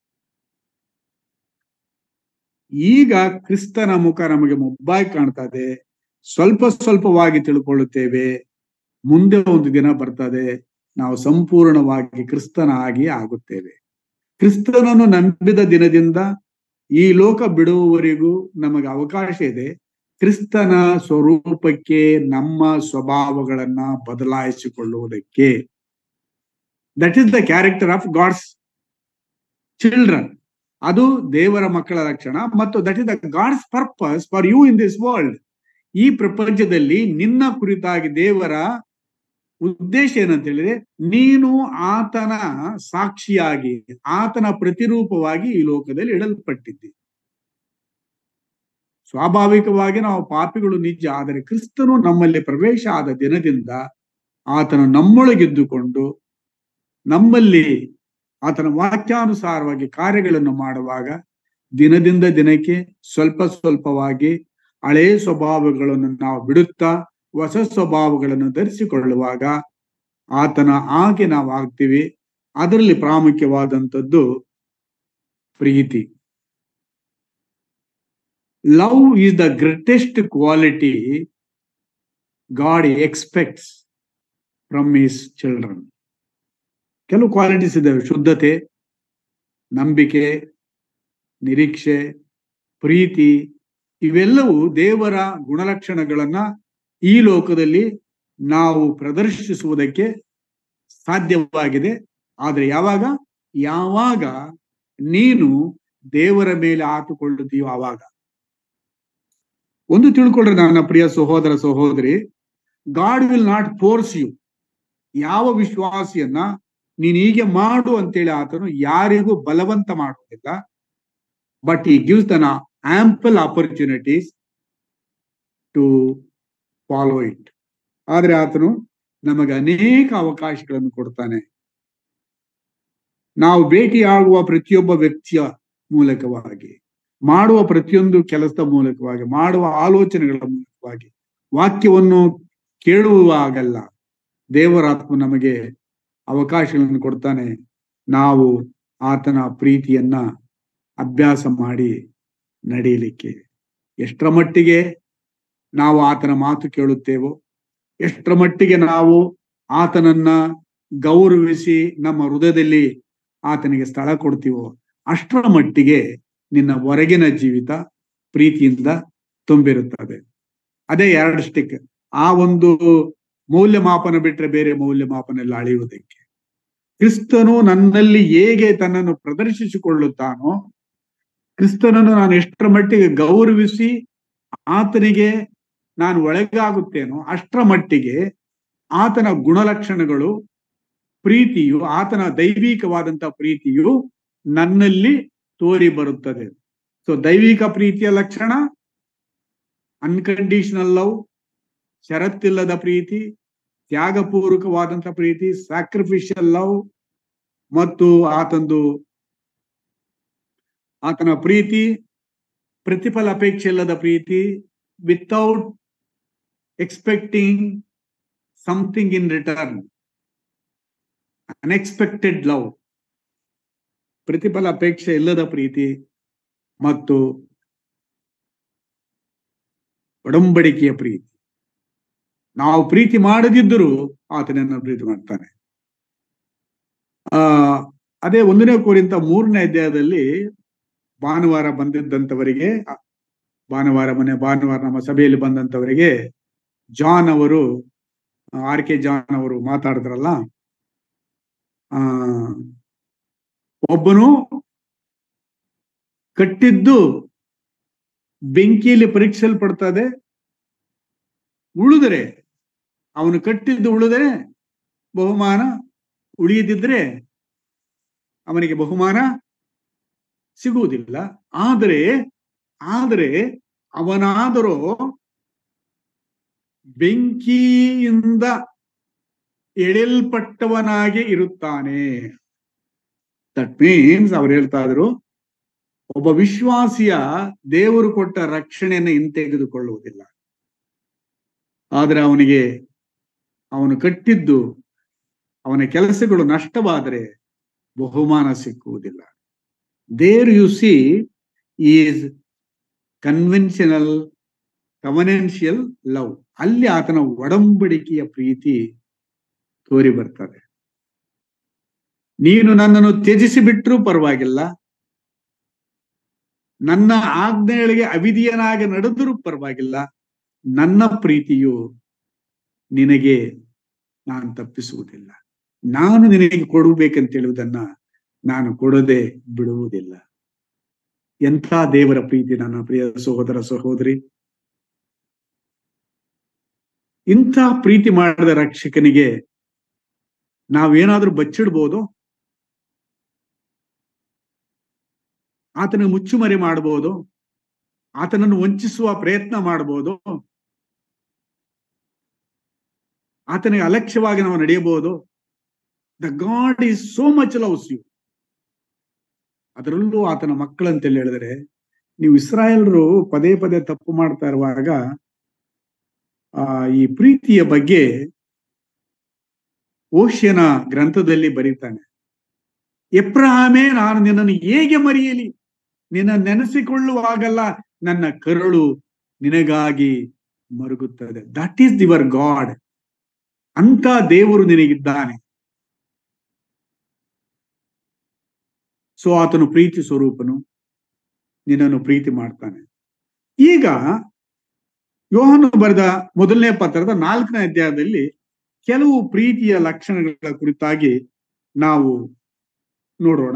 ಈಗ ಕ್ರಿಸ್ತನ ಮುಖ ನಮಗೆ ಮೊಬ್ಬಾಗಿ ಕಾಣ್ತದೆ ಸ್ವಲ್ಪ ಸ್ವಲ್ಪವಾಗಿ ತಿಳ್ಕೊಳ್ಳುತ್ತೇವೆ ಮುಂದೆ ಒಂದು ದಿನ ಬರ್ತದೆ ನಾವು ಸಂಪೂರ್ಣವಾಗಿ ಕ್ರಿಸ್ತನ ಆಗಿ ಆಗುತ್ತೇವೆ ಕ್ರಿಸ್ತನನ್ನು ನಂಬಿದ ದಿನದಿಂದ ಈ ಲೋಕ ಬಿಡುವವರೆಗೂ ನಮಗೆ ಅವಕಾಶ ಇದೆ ಕ್ರಿಸ್ತನ ಸ್ವರೂಪಕ್ಕೆ ನಮ್ಮ ಸ್ವಭಾವಗಳನ್ನ ಬದಲಾಯಿಸಿಕೊಳ್ಳುವುದಕ್ಕೆ that is the character of God's children ಅದು ದೇವರ ಮಕ್ಕಳ ಲಕ್ಷಣ ಮತ್ತು that is the God's purpose for you in this world ಈ ಪ್ರಪಂಚದಲ್ಲಿ ನಿನ್ನ ಕುರಿತಾಗಿ ದೇವರ ಉದ್ದೇಶ ಏನಂತ ಹೇಳಿದ್ರೆ ನೀನು ಆತನ ಸಾಕ್ಷಿಯಾಗಿ ಆತನ ಪ್ರತಿರೂಪವಾಗಿ ಈ ಲೋಕದಲ್ಲಿ ಇಡಲ್ಪಟ್ಟಿದ್ದಿ ಸ್ವಾಭಾವಿಕವಾಗಿ ನಾವು ಪಾಪಿಗಳು ನಿಜ ಆದರೆ ಕ್ರಿಸ್ತನು ನಮ್ಮಲ್ಲಿ ಪ್ರವೇಶ ಆದ ದಿನದಿಂದ ಆತನು ನಮ್ಮೊಳಗಿದ್ದುಕೊಂಡು ನಮ್ಮಲ್ಲಿ ಆತನ ವಾಕ್ಯಾನುಸಾರವಾಗಿ ಕಾರ್ಯಗಳನ್ನು ಮಾಡುವಾಗ ದಿನದಿಂದ ದಿನಕ್ಕೆ ಸ್ವಲ್ಪ ಸ್ವಲ್ಪವಾಗಿ ಹಳೇ ಸ್ವಭಾವಗಳನ್ನು ನಾವು ಬಿಡುತ್ತಾ ಹೊಸ ಸ್ವಭಾವಗಳನ್ನು ಧರಿಸಿಕೊಳ್ಳುವಾಗ ಆತನ ಹಾಗೆ ನಾವು ಆಗ್ತೀವಿ ಅದರಲ್ಲಿ ಪ್ರಾಮುಖ್ಯವಾದಂಥದ್ದು ಪ್ರೀತಿ love is the greatest quality God expects from his children ಕೆಲವು ಕ್ವಾಲಿಟೀಸ್ ಇದ್ದಾವೆ ಶುದ್ಧತೆ ನಂಬಿಕೆ ನಿರೀಕ್ಷೆ ಪ್ರೀತಿ ಇವೆಲ್ಲವೂ ದೇವರ ಗುಣಲಕ್ಷಣಗಳನ್ನ ಈ ಲೋಕದಲ್ಲಿ ನಾವು ಪ್ರದರ್ಶಿಸುವುದಕ್ಕೆ ಸಾಧ್ಯವಾಗಿದೆ ಆದರೆ ಯಾವಾಗ ಯಾವಾಗ ನೀನು ದೇವರ ಮೇಲೆ ಆತುಕೊಳ್ಳುತ್ತೀಯೋ ಆವಾಗ ಒಂದು ತಿಳ್ಕೊಳ್ರಿ ನನ್ನ ಪ್ರಿಯ ಸಹೋದರ ಸಹೋದರಿ God will not force you ಯಾವ ವಿಶ್ವಾಸಿಯನ್ನ ನೀನ್ ಹೀಗೆ ಮಾಡು ಅಂತೇಳಿ ಆತನು ಯಾರಿಗೂ ಬಲವಂತ ಮಾಡುವುದಿಲ್ಲ but he gives them ample opportunities to follow it ಆದ್ರೆ ಆತನು ನಮಗೆ ಅನೇಕ ಅವಕಾಶಗಳನ್ನು ಕೊಡ್ತಾನೆ ನಾವು ಭೇಟಿಯಾಗುವ ಪ್ರತಿಯೊಬ್ಬ ವ್ಯಕ್ತಿಯ ಮೂಲಕವಾಗಿ ಮಾಡುವ ಪ್ರತಿಯೊಂದು ಕೆಲಸದ ಮೂಲಕವಾಗಿ ಮಾಡುವ ಆಲೋಚನೆಗಳ ಮೂಲಕವಾಗಿ ವಾಕ್ಯವನ್ನು ಕೇಳುವಾಗಲ್ಲ ದೇವರಾತ್ಮ ನಮಗೆ ಅವಕಾಶಗಳನ್ನು ಕೊಡ್ತಾನೆ ನಾವು ಆತನ ಪ್ರೀತಿಯನ್ನ ಅಭ್ಯಾಸ ಮಾಡಿ ನಡೆಯಲಿಕ್ಕೆ ಎಷ್ಟರ ಮಟ್ಟಿಗೆ ನಾವು ಆತನ ಮಾತು ಕೇಳುತ್ತೇವೋ ಎಷ್ಟರ ಮಟ್ಟಿಗೆ ನಾವು ಆತನನ್ನ ಗೌರವಿಸಿ ನಮ್ಮ ಹೃದಯದಲ್ಲಿ ಆತನಿಗೆ ಸ್ಥಳ ಕೊಡ್ತೀವೋ ಅಷ್ಟರ ಮಟ್ಟಿಗೆ ನಿನ್ನ ಹೊರಗಿನ ಜೀವಿತ ಪ್ರೀತಿಯಿಂದ ತುಂಬಿರುತ್ತದೆ ಅದೇ ಎರಡು ಸ್ಟಿಕ್ ಆ ಒಂದು ಮೌಲ್ಯಮಾಪನ ಬಿಟ್ರೆ ಬೇರೆ ಮೌಲ್ಯಮಾಪನ ಎಲ್ಲ ಅಳೆಯುವುದಕ್ಕೆ ಕ್ರಿಸ್ತನು ನನ್ನಲ್ಲಿ ಹೇಗೆ ತನ್ನನ್ನು ಪ್ರದರ್ಶಿಸಿಕೊಳ್ಳುತ್ತಾನೋ ಕ್ರಿಸ್ತನನ್ನು ನಾನು ಎಷ್ಟರ ಮಟ್ಟಿಗೆ ಗೌರವಿಸಿ ಆತನಿಗೆ ನಾನು ಒಳಗಾಗುತ್ತೇನೋ ಅಷ್ಟರ ಮಟ್ಟಿಗೆ ಆತನ ಗುಣಲಕ್ಷಣಗಳು ಪ್ರೀತಿಯು ಆತನ ದೈವಿಕವಾದಂತ ಪ್ರೀತಿಯು ನನ್ನಲ್ಲಿ ತೋರಿ ಬರುತ್ತದೆ ಸೊ ದೈವಿಕ ಪ್ರೀತಿಯ ಲಕ್ಷಣ ಅನ್ಕಂಡೀಷನಲ್ ಲವ್ ಷರತ್ತಿಲ್ಲದ ಪ್ರೀತಿ ತ್ಯಾಗಪೂರ್ವಕವಾದಂತ ಪ್ರೀತಿ ಸ್ಯಾಕ್ರಿಫಿಷಿಯಲ್ ಲವ್ ಮತ್ತು ಆತಂದು ಆತನ ಪ್ರೀತಿ ಪ್ರತಿಫಲ ಅಪೇಕ್ಷೆ ಇಲ್ಲದ ಪ್ರೀತಿ without expecting something in return unexpected love ಪ್ರತಿಫಲ ಅಪೇಕ್ಷೆ ಇಲ್ಲದ ಪ್ರೀತಿ ಮತ್ತು ಒಡಂಬಡಿಕೆಯ ಪ್ರೀತಿ ನಾವು ಪ್ರೀತಿ ಮಾಡದಿದ್ದರೂ ಆತನನ್ನು ಪ್ರೀತಿ ಮಾಡ್ತಾನೆ ಆ ಅದೇ ಒಂದನೇ ಕೋರಿಂತ ಮೂರನೇ ಅಧ್ಯಾಯದಲ್ಲಿ ಭಾನುವಾರ ಬಂದಿದ್ದಂಥವರಿಗೆ ಭಾನುವಾರ ಮನೆ ಭಾನುವಾರ ನಮ್ಮ ಸಭೆಯಲ್ಲಿ ಬಂದಂತವರಿಗೆ ಜಾನ್ ಅವರು ಆರ್ ಕೆ ಜಾನ್ ಅವರು ಮಾತಾಡಿದ್ರಲ್ಲ ಆ ಒಬ್ಬನು ಕಟ್ಟಿದ್ದು ಬೆಂಕಿಯಲ್ಲಿ ಪರೀಕ್ಷಿಸಲ್ಪಡ್ತದೆ ಉಳಿದರೆ ಅವನು ಕಟ್ಟಿದ್ದು ಉಳಿದರೆ ಬಹುಮಾನ ಉಳಿಯದಿದ್ರೆ ಅವನಿಗೆ ಬಹುಮಾನ ಸಿಗುವುದಿಲ್ಲ ಆದರೆ ಆದರೆ ಅವನಾದರೂ ಬೆಂಕಿಯಿಂದ ಎಳೆಯಲ್ಪಟ್ಟವನಾಗಿ ಇರುತ್ತಾನೆ ದಟ್ ಮೀನ್ಸ್ ಅವ್ರು ಹೇಳ್ತಾ ಇದ್ರು ಒಬ್ಬ ವಿಶ್ವಾಸಿಯ ದೇವರು ಕೊಟ್ಟ ರಕ್ಷಣೆಯನ್ನು ಹಿಂತೆಗೆದುಕೊಳ್ಳುವುದಿಲ್ಲ ಆದ್ರೆ ಅವನಿಗೆ ಅವನು ಕಟ್ಟಿದ್ದು ಅವನ ಕೆಲಸಗಳು ನಷ್ಟವಾದರೆ ಬಹುಮಾನ ಸಿಕ್ಕುವುದಿಲ್ಲ there you see is conventional covenantal love ಅಲ್ಲಿ ಆತನ ಒಡಂಬಡಿಕೆಯ ಪ್ರೀತಿ ತೋರಿ ಬರ್ತದೆ ನೀನು ನನ್ನನ್ನು ತ್ಯಜಿಸಿ ಬಿಟ್ಟರೂ ಪರವಾಗಿಲ್ಲ ನನ್ನ ಆಜ್ಞೆಗಳಿಗೆ ಅವಿಧಿಯನಾಗಿ ನಡೆದರೂ ಪರವಾಗಿಲ್ಲ ನನ್ನ ಪ್ರೀತಿಯು ನಿನಗೆ ನಾನು ತಪ್ಪಿಸುವುದಿಲ್ಲ ನಾನು ನಿನಗೆ ಕೊಡಬೇಕಂತ ಹೇಳುವುದನ್ನ ನಾನು ಕೊಡದೆ ಬಿಡುವುದಿಲ್ಲ ಎಂಥ ದೇವರ ಪ್ರೀತಿ ನನ್ನ ಪ್ರಿಯ ಸಹೋದರ ಸಹೋದರಿ ಇಂಥ ಪ್ರೀತಿ ಮಾಡಿದ ರಕ್ಷಕನಿಗೆ ನಾವೇನಾದ್ರೂ ಬಚ್ಚಿಡ್ಬೋದು ಆತನಿಗೆ ಮುಚ್ಚುಮರೆ ಮಾಡಬಹುದು ಆತನನ್ನು ವಂಚಿಸುವ ಪ್ರಯತ್ನ ಮಾಡಬಹುದು ಆತನಿಗೆ ಅಲಕ್ಷ್ಯವಾಗಿ ನಾವು ನಡೆಯಬಹುದು the God is so much loves you ಅದರಲ್ಲೂ ಆತನ ಮಕ್ಕಳಂತೇಳಿ ಹೇಳಿದ್ರೆ ನೀವು ಇಸ್ರಾಯೇಲ್ರು ಪದೇ ಪದೇ ತಪ್ಪು ಮಾಡ್ತಾ ಇರುವಾಗ ಆ ಈ ಪ್ರೀತಿಯ ಬಗ್ಗೆ ಓಷ್ಯನ ಗ್ರಂಥದಲ್ಲಿ ಬರೀತಾನೆ ಎಪ್ರಹಾಮೇ ನಾನು ನಿನ್ನನ್ನು ಹೇಗೆ ಮರೆಯಲಿ ನಿನ್ನ ನೆನೆಸಿಕೊಳ್ಳುವಾಗಲ್ಲ ನನ್ನ ಕರುಳು ನಿನಗಾಗಿ ಮರುಗುತ್ತದೆ ದಟ್ ಈಸ್ ದಿವರ್ ಗಾಡ್ ಅಂತ ದೇವರು ನಿನಗಿದ್ದಾನೆ ಸೊ ಆತನು ಪ್ರೀತಿ ಸ್ವರೂಪನು ನಿನ್ನನ್ನು ಪ್ರೀತಿ ಮಾಡ್ತಾನೆ ಈಗ ಯೋಹನು ಬರೆದ ಮೊದಲನೇ ಪತ್ರದ ನಾಲ್ಕನೇ ಅಧ್ಯಾಯದಲ್ಲಿ ಕೆಲವು ಪ್ರೀತಿಯ ಲಕ್ಷಣಗಳ ಕುರಿತಾಗಿ ನಾವು ನೋಡೋಣ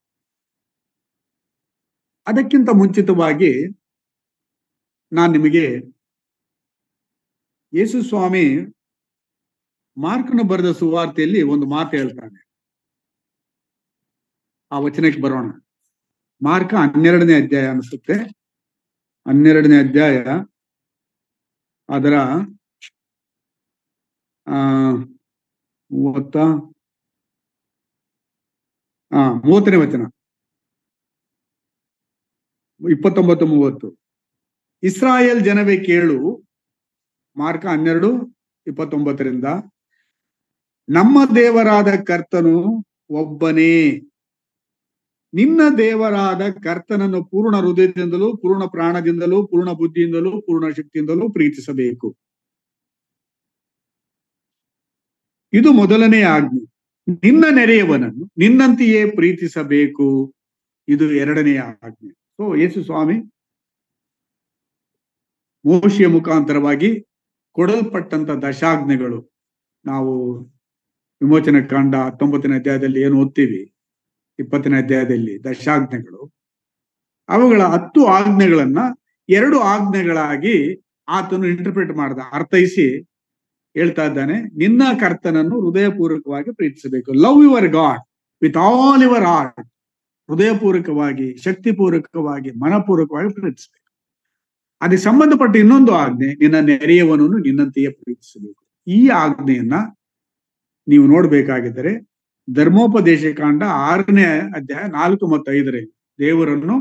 ಅದಕ್ಕಿಂತ ಮುಂಚಿತವಾಗಿ ನಾನು ನಿಮಗೆ ಯೇಸು ಸ್ವಾಮಿ ಮಾರ್ಕನು ಬರೆದ ಸುವಾರ್ತೆಯಲ್ಲಿ ಒಂದು ಮಾತು ಹೇಳ್ತಾನೆ ಆ ವಚನಕ್ಕೆ ಬರೋಣ ಮಾರ್ಕ ಹನ್ನೆರಡನೇ ಅಧ್ಯಾಯ ಅನಿಸುತ್ತೆ ಹನ್ನೆರಡನೇ ಅಧ್ಯಾಯ ಅದರ ಆ ಮೂವತ್ತ ಆ ಮೂವತ್ತನೇ ವಚನ ಇಪ್ಪತ್ತೊಂಬತ್ತು ಮೂವತ್ತು ಇಸ್ರಾಯೇಲ್ ಜನವೇ ಕೇಳು ಮಾರ್ಕ ಹನ್ನೆರಡು ಇಪ್ಪತ್ತೊಂಬತ್ತರಿಂದ ನಮ್ಮ ದೇವರಾದ ಕರ್ತನು ಒಬ್ಬನೇ ನಿನ್ನ ದೇವರಾದ ಕರ್ತನನ್ನು ಪೂರ್ಣ ಹೃದಯದಿಂದಲೂ ಪೂರ್ಣ ಪ್ರಾಣದಿಂದಲೂ ಪೂರ್ಣ ಬುದ್ಧಿಯಿಂದಲೂ ಪೂರ್ಣ ಶಕ್ತಿಯಿಂದಲೂ ಪ್ರೀತಿಸಬೇಕು ಇದು ಮೊದಲನೇ ಆಜ್ಞೆ ನಿನ್ನ ನೆರೆಯವನನ್ನು ನಿನ್ನಂತೆಯೇ ಪ್ರೀತಿಸಬೇಕು ಇದು ಎರಡನೆಯ ಆಜ್ಞೆ ಸೊ ಯೇಸು ಸ್ವಾಮಿ ಮೋಶಿಯ ಮುಖಾಂತರವಾಗಿ ಕೊಡಲ್ಪಟ್ಟಂತ ದಶಾಜ್ಞೆಗಳು ನಾವು ವಿಮೋಚನ ಕಾಂಡ ಹತ್ತೊಂಬತ್ತನೇ ಅಧ್ಯಾಯದಲ್ಲಿ ಏನು ಓದ್ತೀವಿ ಇಪ್ಪತ್ತನೇ ಅಧ್ಯಾಯದಲ್ಲಿ ದಶಾಜ್ಞೆಗಳು ಅವುಗಳ ಹತ್ತು ಆಜ್ಞೆಗಳನ್ನ ಎರಡು ಆಜ್ಞೆಗಳಾಗಿ ಆತನು ಇಂಟರ್ಪ್ರಿಟ್ ಮಾಡ್ದ ಅರ್ಥೈಸಿ ಹೇಳ್ತಾ ಇದ್ದಾನೆ ನಿನ್ನ ಕರ್ತನನ್ನು ಹೃದಯಪೂರ್ವಕವಾಗಿ ಪ್ರೀತಿಸಬೇಕು love your God with all your heart ಹೃದಯಪೂರ್ವಕವಾಗಿ ಶಕ್ತಿಪೂರ್ವಕವಾಗಿ ಮನಪೂರ್ವಕವಾಗಿ ಪ್ರೀತಿಸಬೇಕು ಅದಕ್ಕೆ ಸಂಬಂಧಪಟ್ಟ ಇನ್ನೊಂದು ಆಜ್ಞೆ ನಿನ್ನ ನೆರೆಯವನನ್ನು ನಿನ್ನಂತೆಯೇ ಪ್ರೀತಿಸಬೇಕು ಈ ಆಜ್ಞೆಯನ್ನ ನೀವು ನೋಡ್ಬೇಕಾಗಿದ್ದರೆ ಧರ್ಮೋಪದೇಶ ಕಾಂಡ ಆರನೇ ಅಧ್ಯಾಯ ನಾಲ್ಕು ಮತ್ತು ಐದರಲ್ಲಿ ದೇವರನ್ನು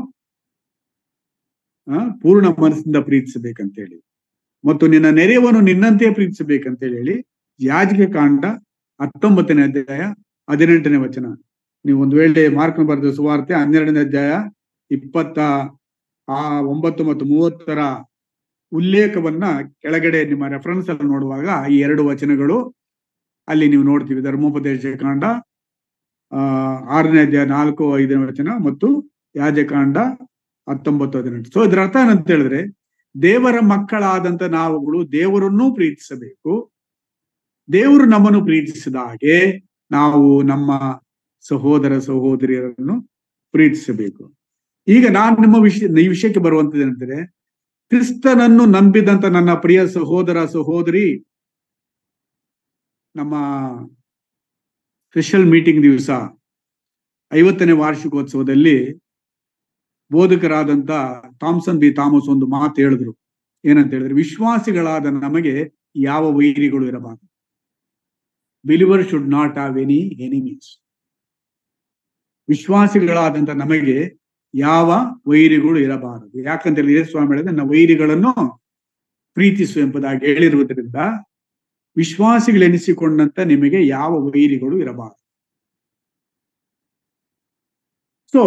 ಪೂರ್ಣ ಮನಸ್ಸಿಂದ ಪ್ರೀತಿಸಬೇಕಂತ ಹೇಳಿ ಮತ್ತು ನಿನ್ನ ನೆರೆಯವನು ನಿನ್ನಂತೆಯೇ ಪ್ರೀತಿಸಬೇಕಂತ ಹೇಳಿ ಯಾಜಕ ಕಾಂಡ ಹತ್ತೊಂಬತ್ತನೇ ಅಧ್ಯಾಯ ಹದಿನೆಂಟನೇ ವಚನ ನೀವು ಒಂದು ವೇಳೆ ಮಾರ್ಕ್ನ ಬರೆದ ಸುವಾರ್ತೆ ಹನ್ನೆರಡನೇ ಅಧ್ಯಾಯ ಇಪ್ಪತ್ತ ಆ ಒಂಬತ್ತು ಮತ್ತು ಮೂವತ್ತರ ಉಲ್ಲೇಖವನ್ನ ಕೆಳಗಡೆ ನಿಮ್ಮ ರೆಫರೆನ್ಸ್ ಅಲ್ಲಿ ನೋಡುವಾಗ ಈ ಎರಡು ವಚನಗಳು ಅಲ್ಲಿ ನೀವು ನೋಡ್ತೀವಿ ಧರ್ಮೋಪದೇಶ ಕಾಂಡ ಆ ಆರನೇ ಅಧ್ಯಾಯ ನಾಲ್ಕು ಐದನೇ ವಚನ ಮತ್ತು ಯಾಜಕಾಂಡ ಹತ್ತೊಂಬತ್ತು ಹದಿನೆಂಟು ಸೊ ಇದರ ಅರ್ಥ ಏನಂತ ಹೇಳಿದ್ರೆ ದೇವರ ಮಕ್ಕಳಾದಂತ ನಾವುಗಳು ದೇವರನ್ನೂ ಪ್ರೀತಿಸಬೇಕು ದೇವರು ನಮ್ಮನ್ನು ಪ್ರೀತಿಸಿದ ಹಾಗೆ ನಾವು ನಮ್ಮ ಸಹೋದರ ಸಹೋದರಿಯರನ್ನು ಪ್ರೀತಿಸಬೇಕು ಈಗ ನಾನು ನಿಮ್ಮ ವಿಷಯ ಈ ವಿಷಯಕ್ಕೆ ಬರುವಂತದ್ದು ಏನಂದ್ರೆ ಕ್ರಿಸ್ತನನ್ನು ನಂಬಿದಂತ ನನ್ನ ಪ್ರಿಯ ಸಹೋದರ ಸಹೋದರಿ ನಮ್ಮ ಸ್ಪೆಷಲ್ ಮೀಟಿಂಗ್ ದಿವಸ ಐವತ್ತನೇ ವಾರ್ಷಿಕೋತ್ಸವದಲ್ಲಿ ಬೋಧಕರಾದಂತ ಥಾಮ್ಸನ್ ಬಿ ಥಾಮಸ್ ಒಂದು ಮಾತು ಹೇಳಿದ್ರು ಏನಂತ ಹೇಳಿದ್ರೆ ವಿಶ್ವಾಸಿಗಳಾದ ನಮಗೆ ಯಾವ ವೈರಿಗಳು ಇರಬಾರದು believer should not have any enemies ವಿಶ್ವಾಸಿಗಳಾದಂತ ನಮಗೆ ಯಾವ ವೈರಿಗಳು ಇರಬಾರದು ಯಾಕಂತ ಹೇಳಿ ಸ್ವಾಮಿ ಹೇಳಿದ್ರೆ ನನ್ನ ವೈರಿಗಳನ್ನು ಪ್ರೀತಿಸು ಎಂಬುದಾಗಿ ಹೇಳಿರುವುದರಿಂದ ವಿಶ್ವಾಸಿಗಳೆನಿಸಿಕೊಂಡಂತ ನಿಮಗೆ ಯಾವ ವೈರಿಗಳು ಇರಬಾರದು ಸೊ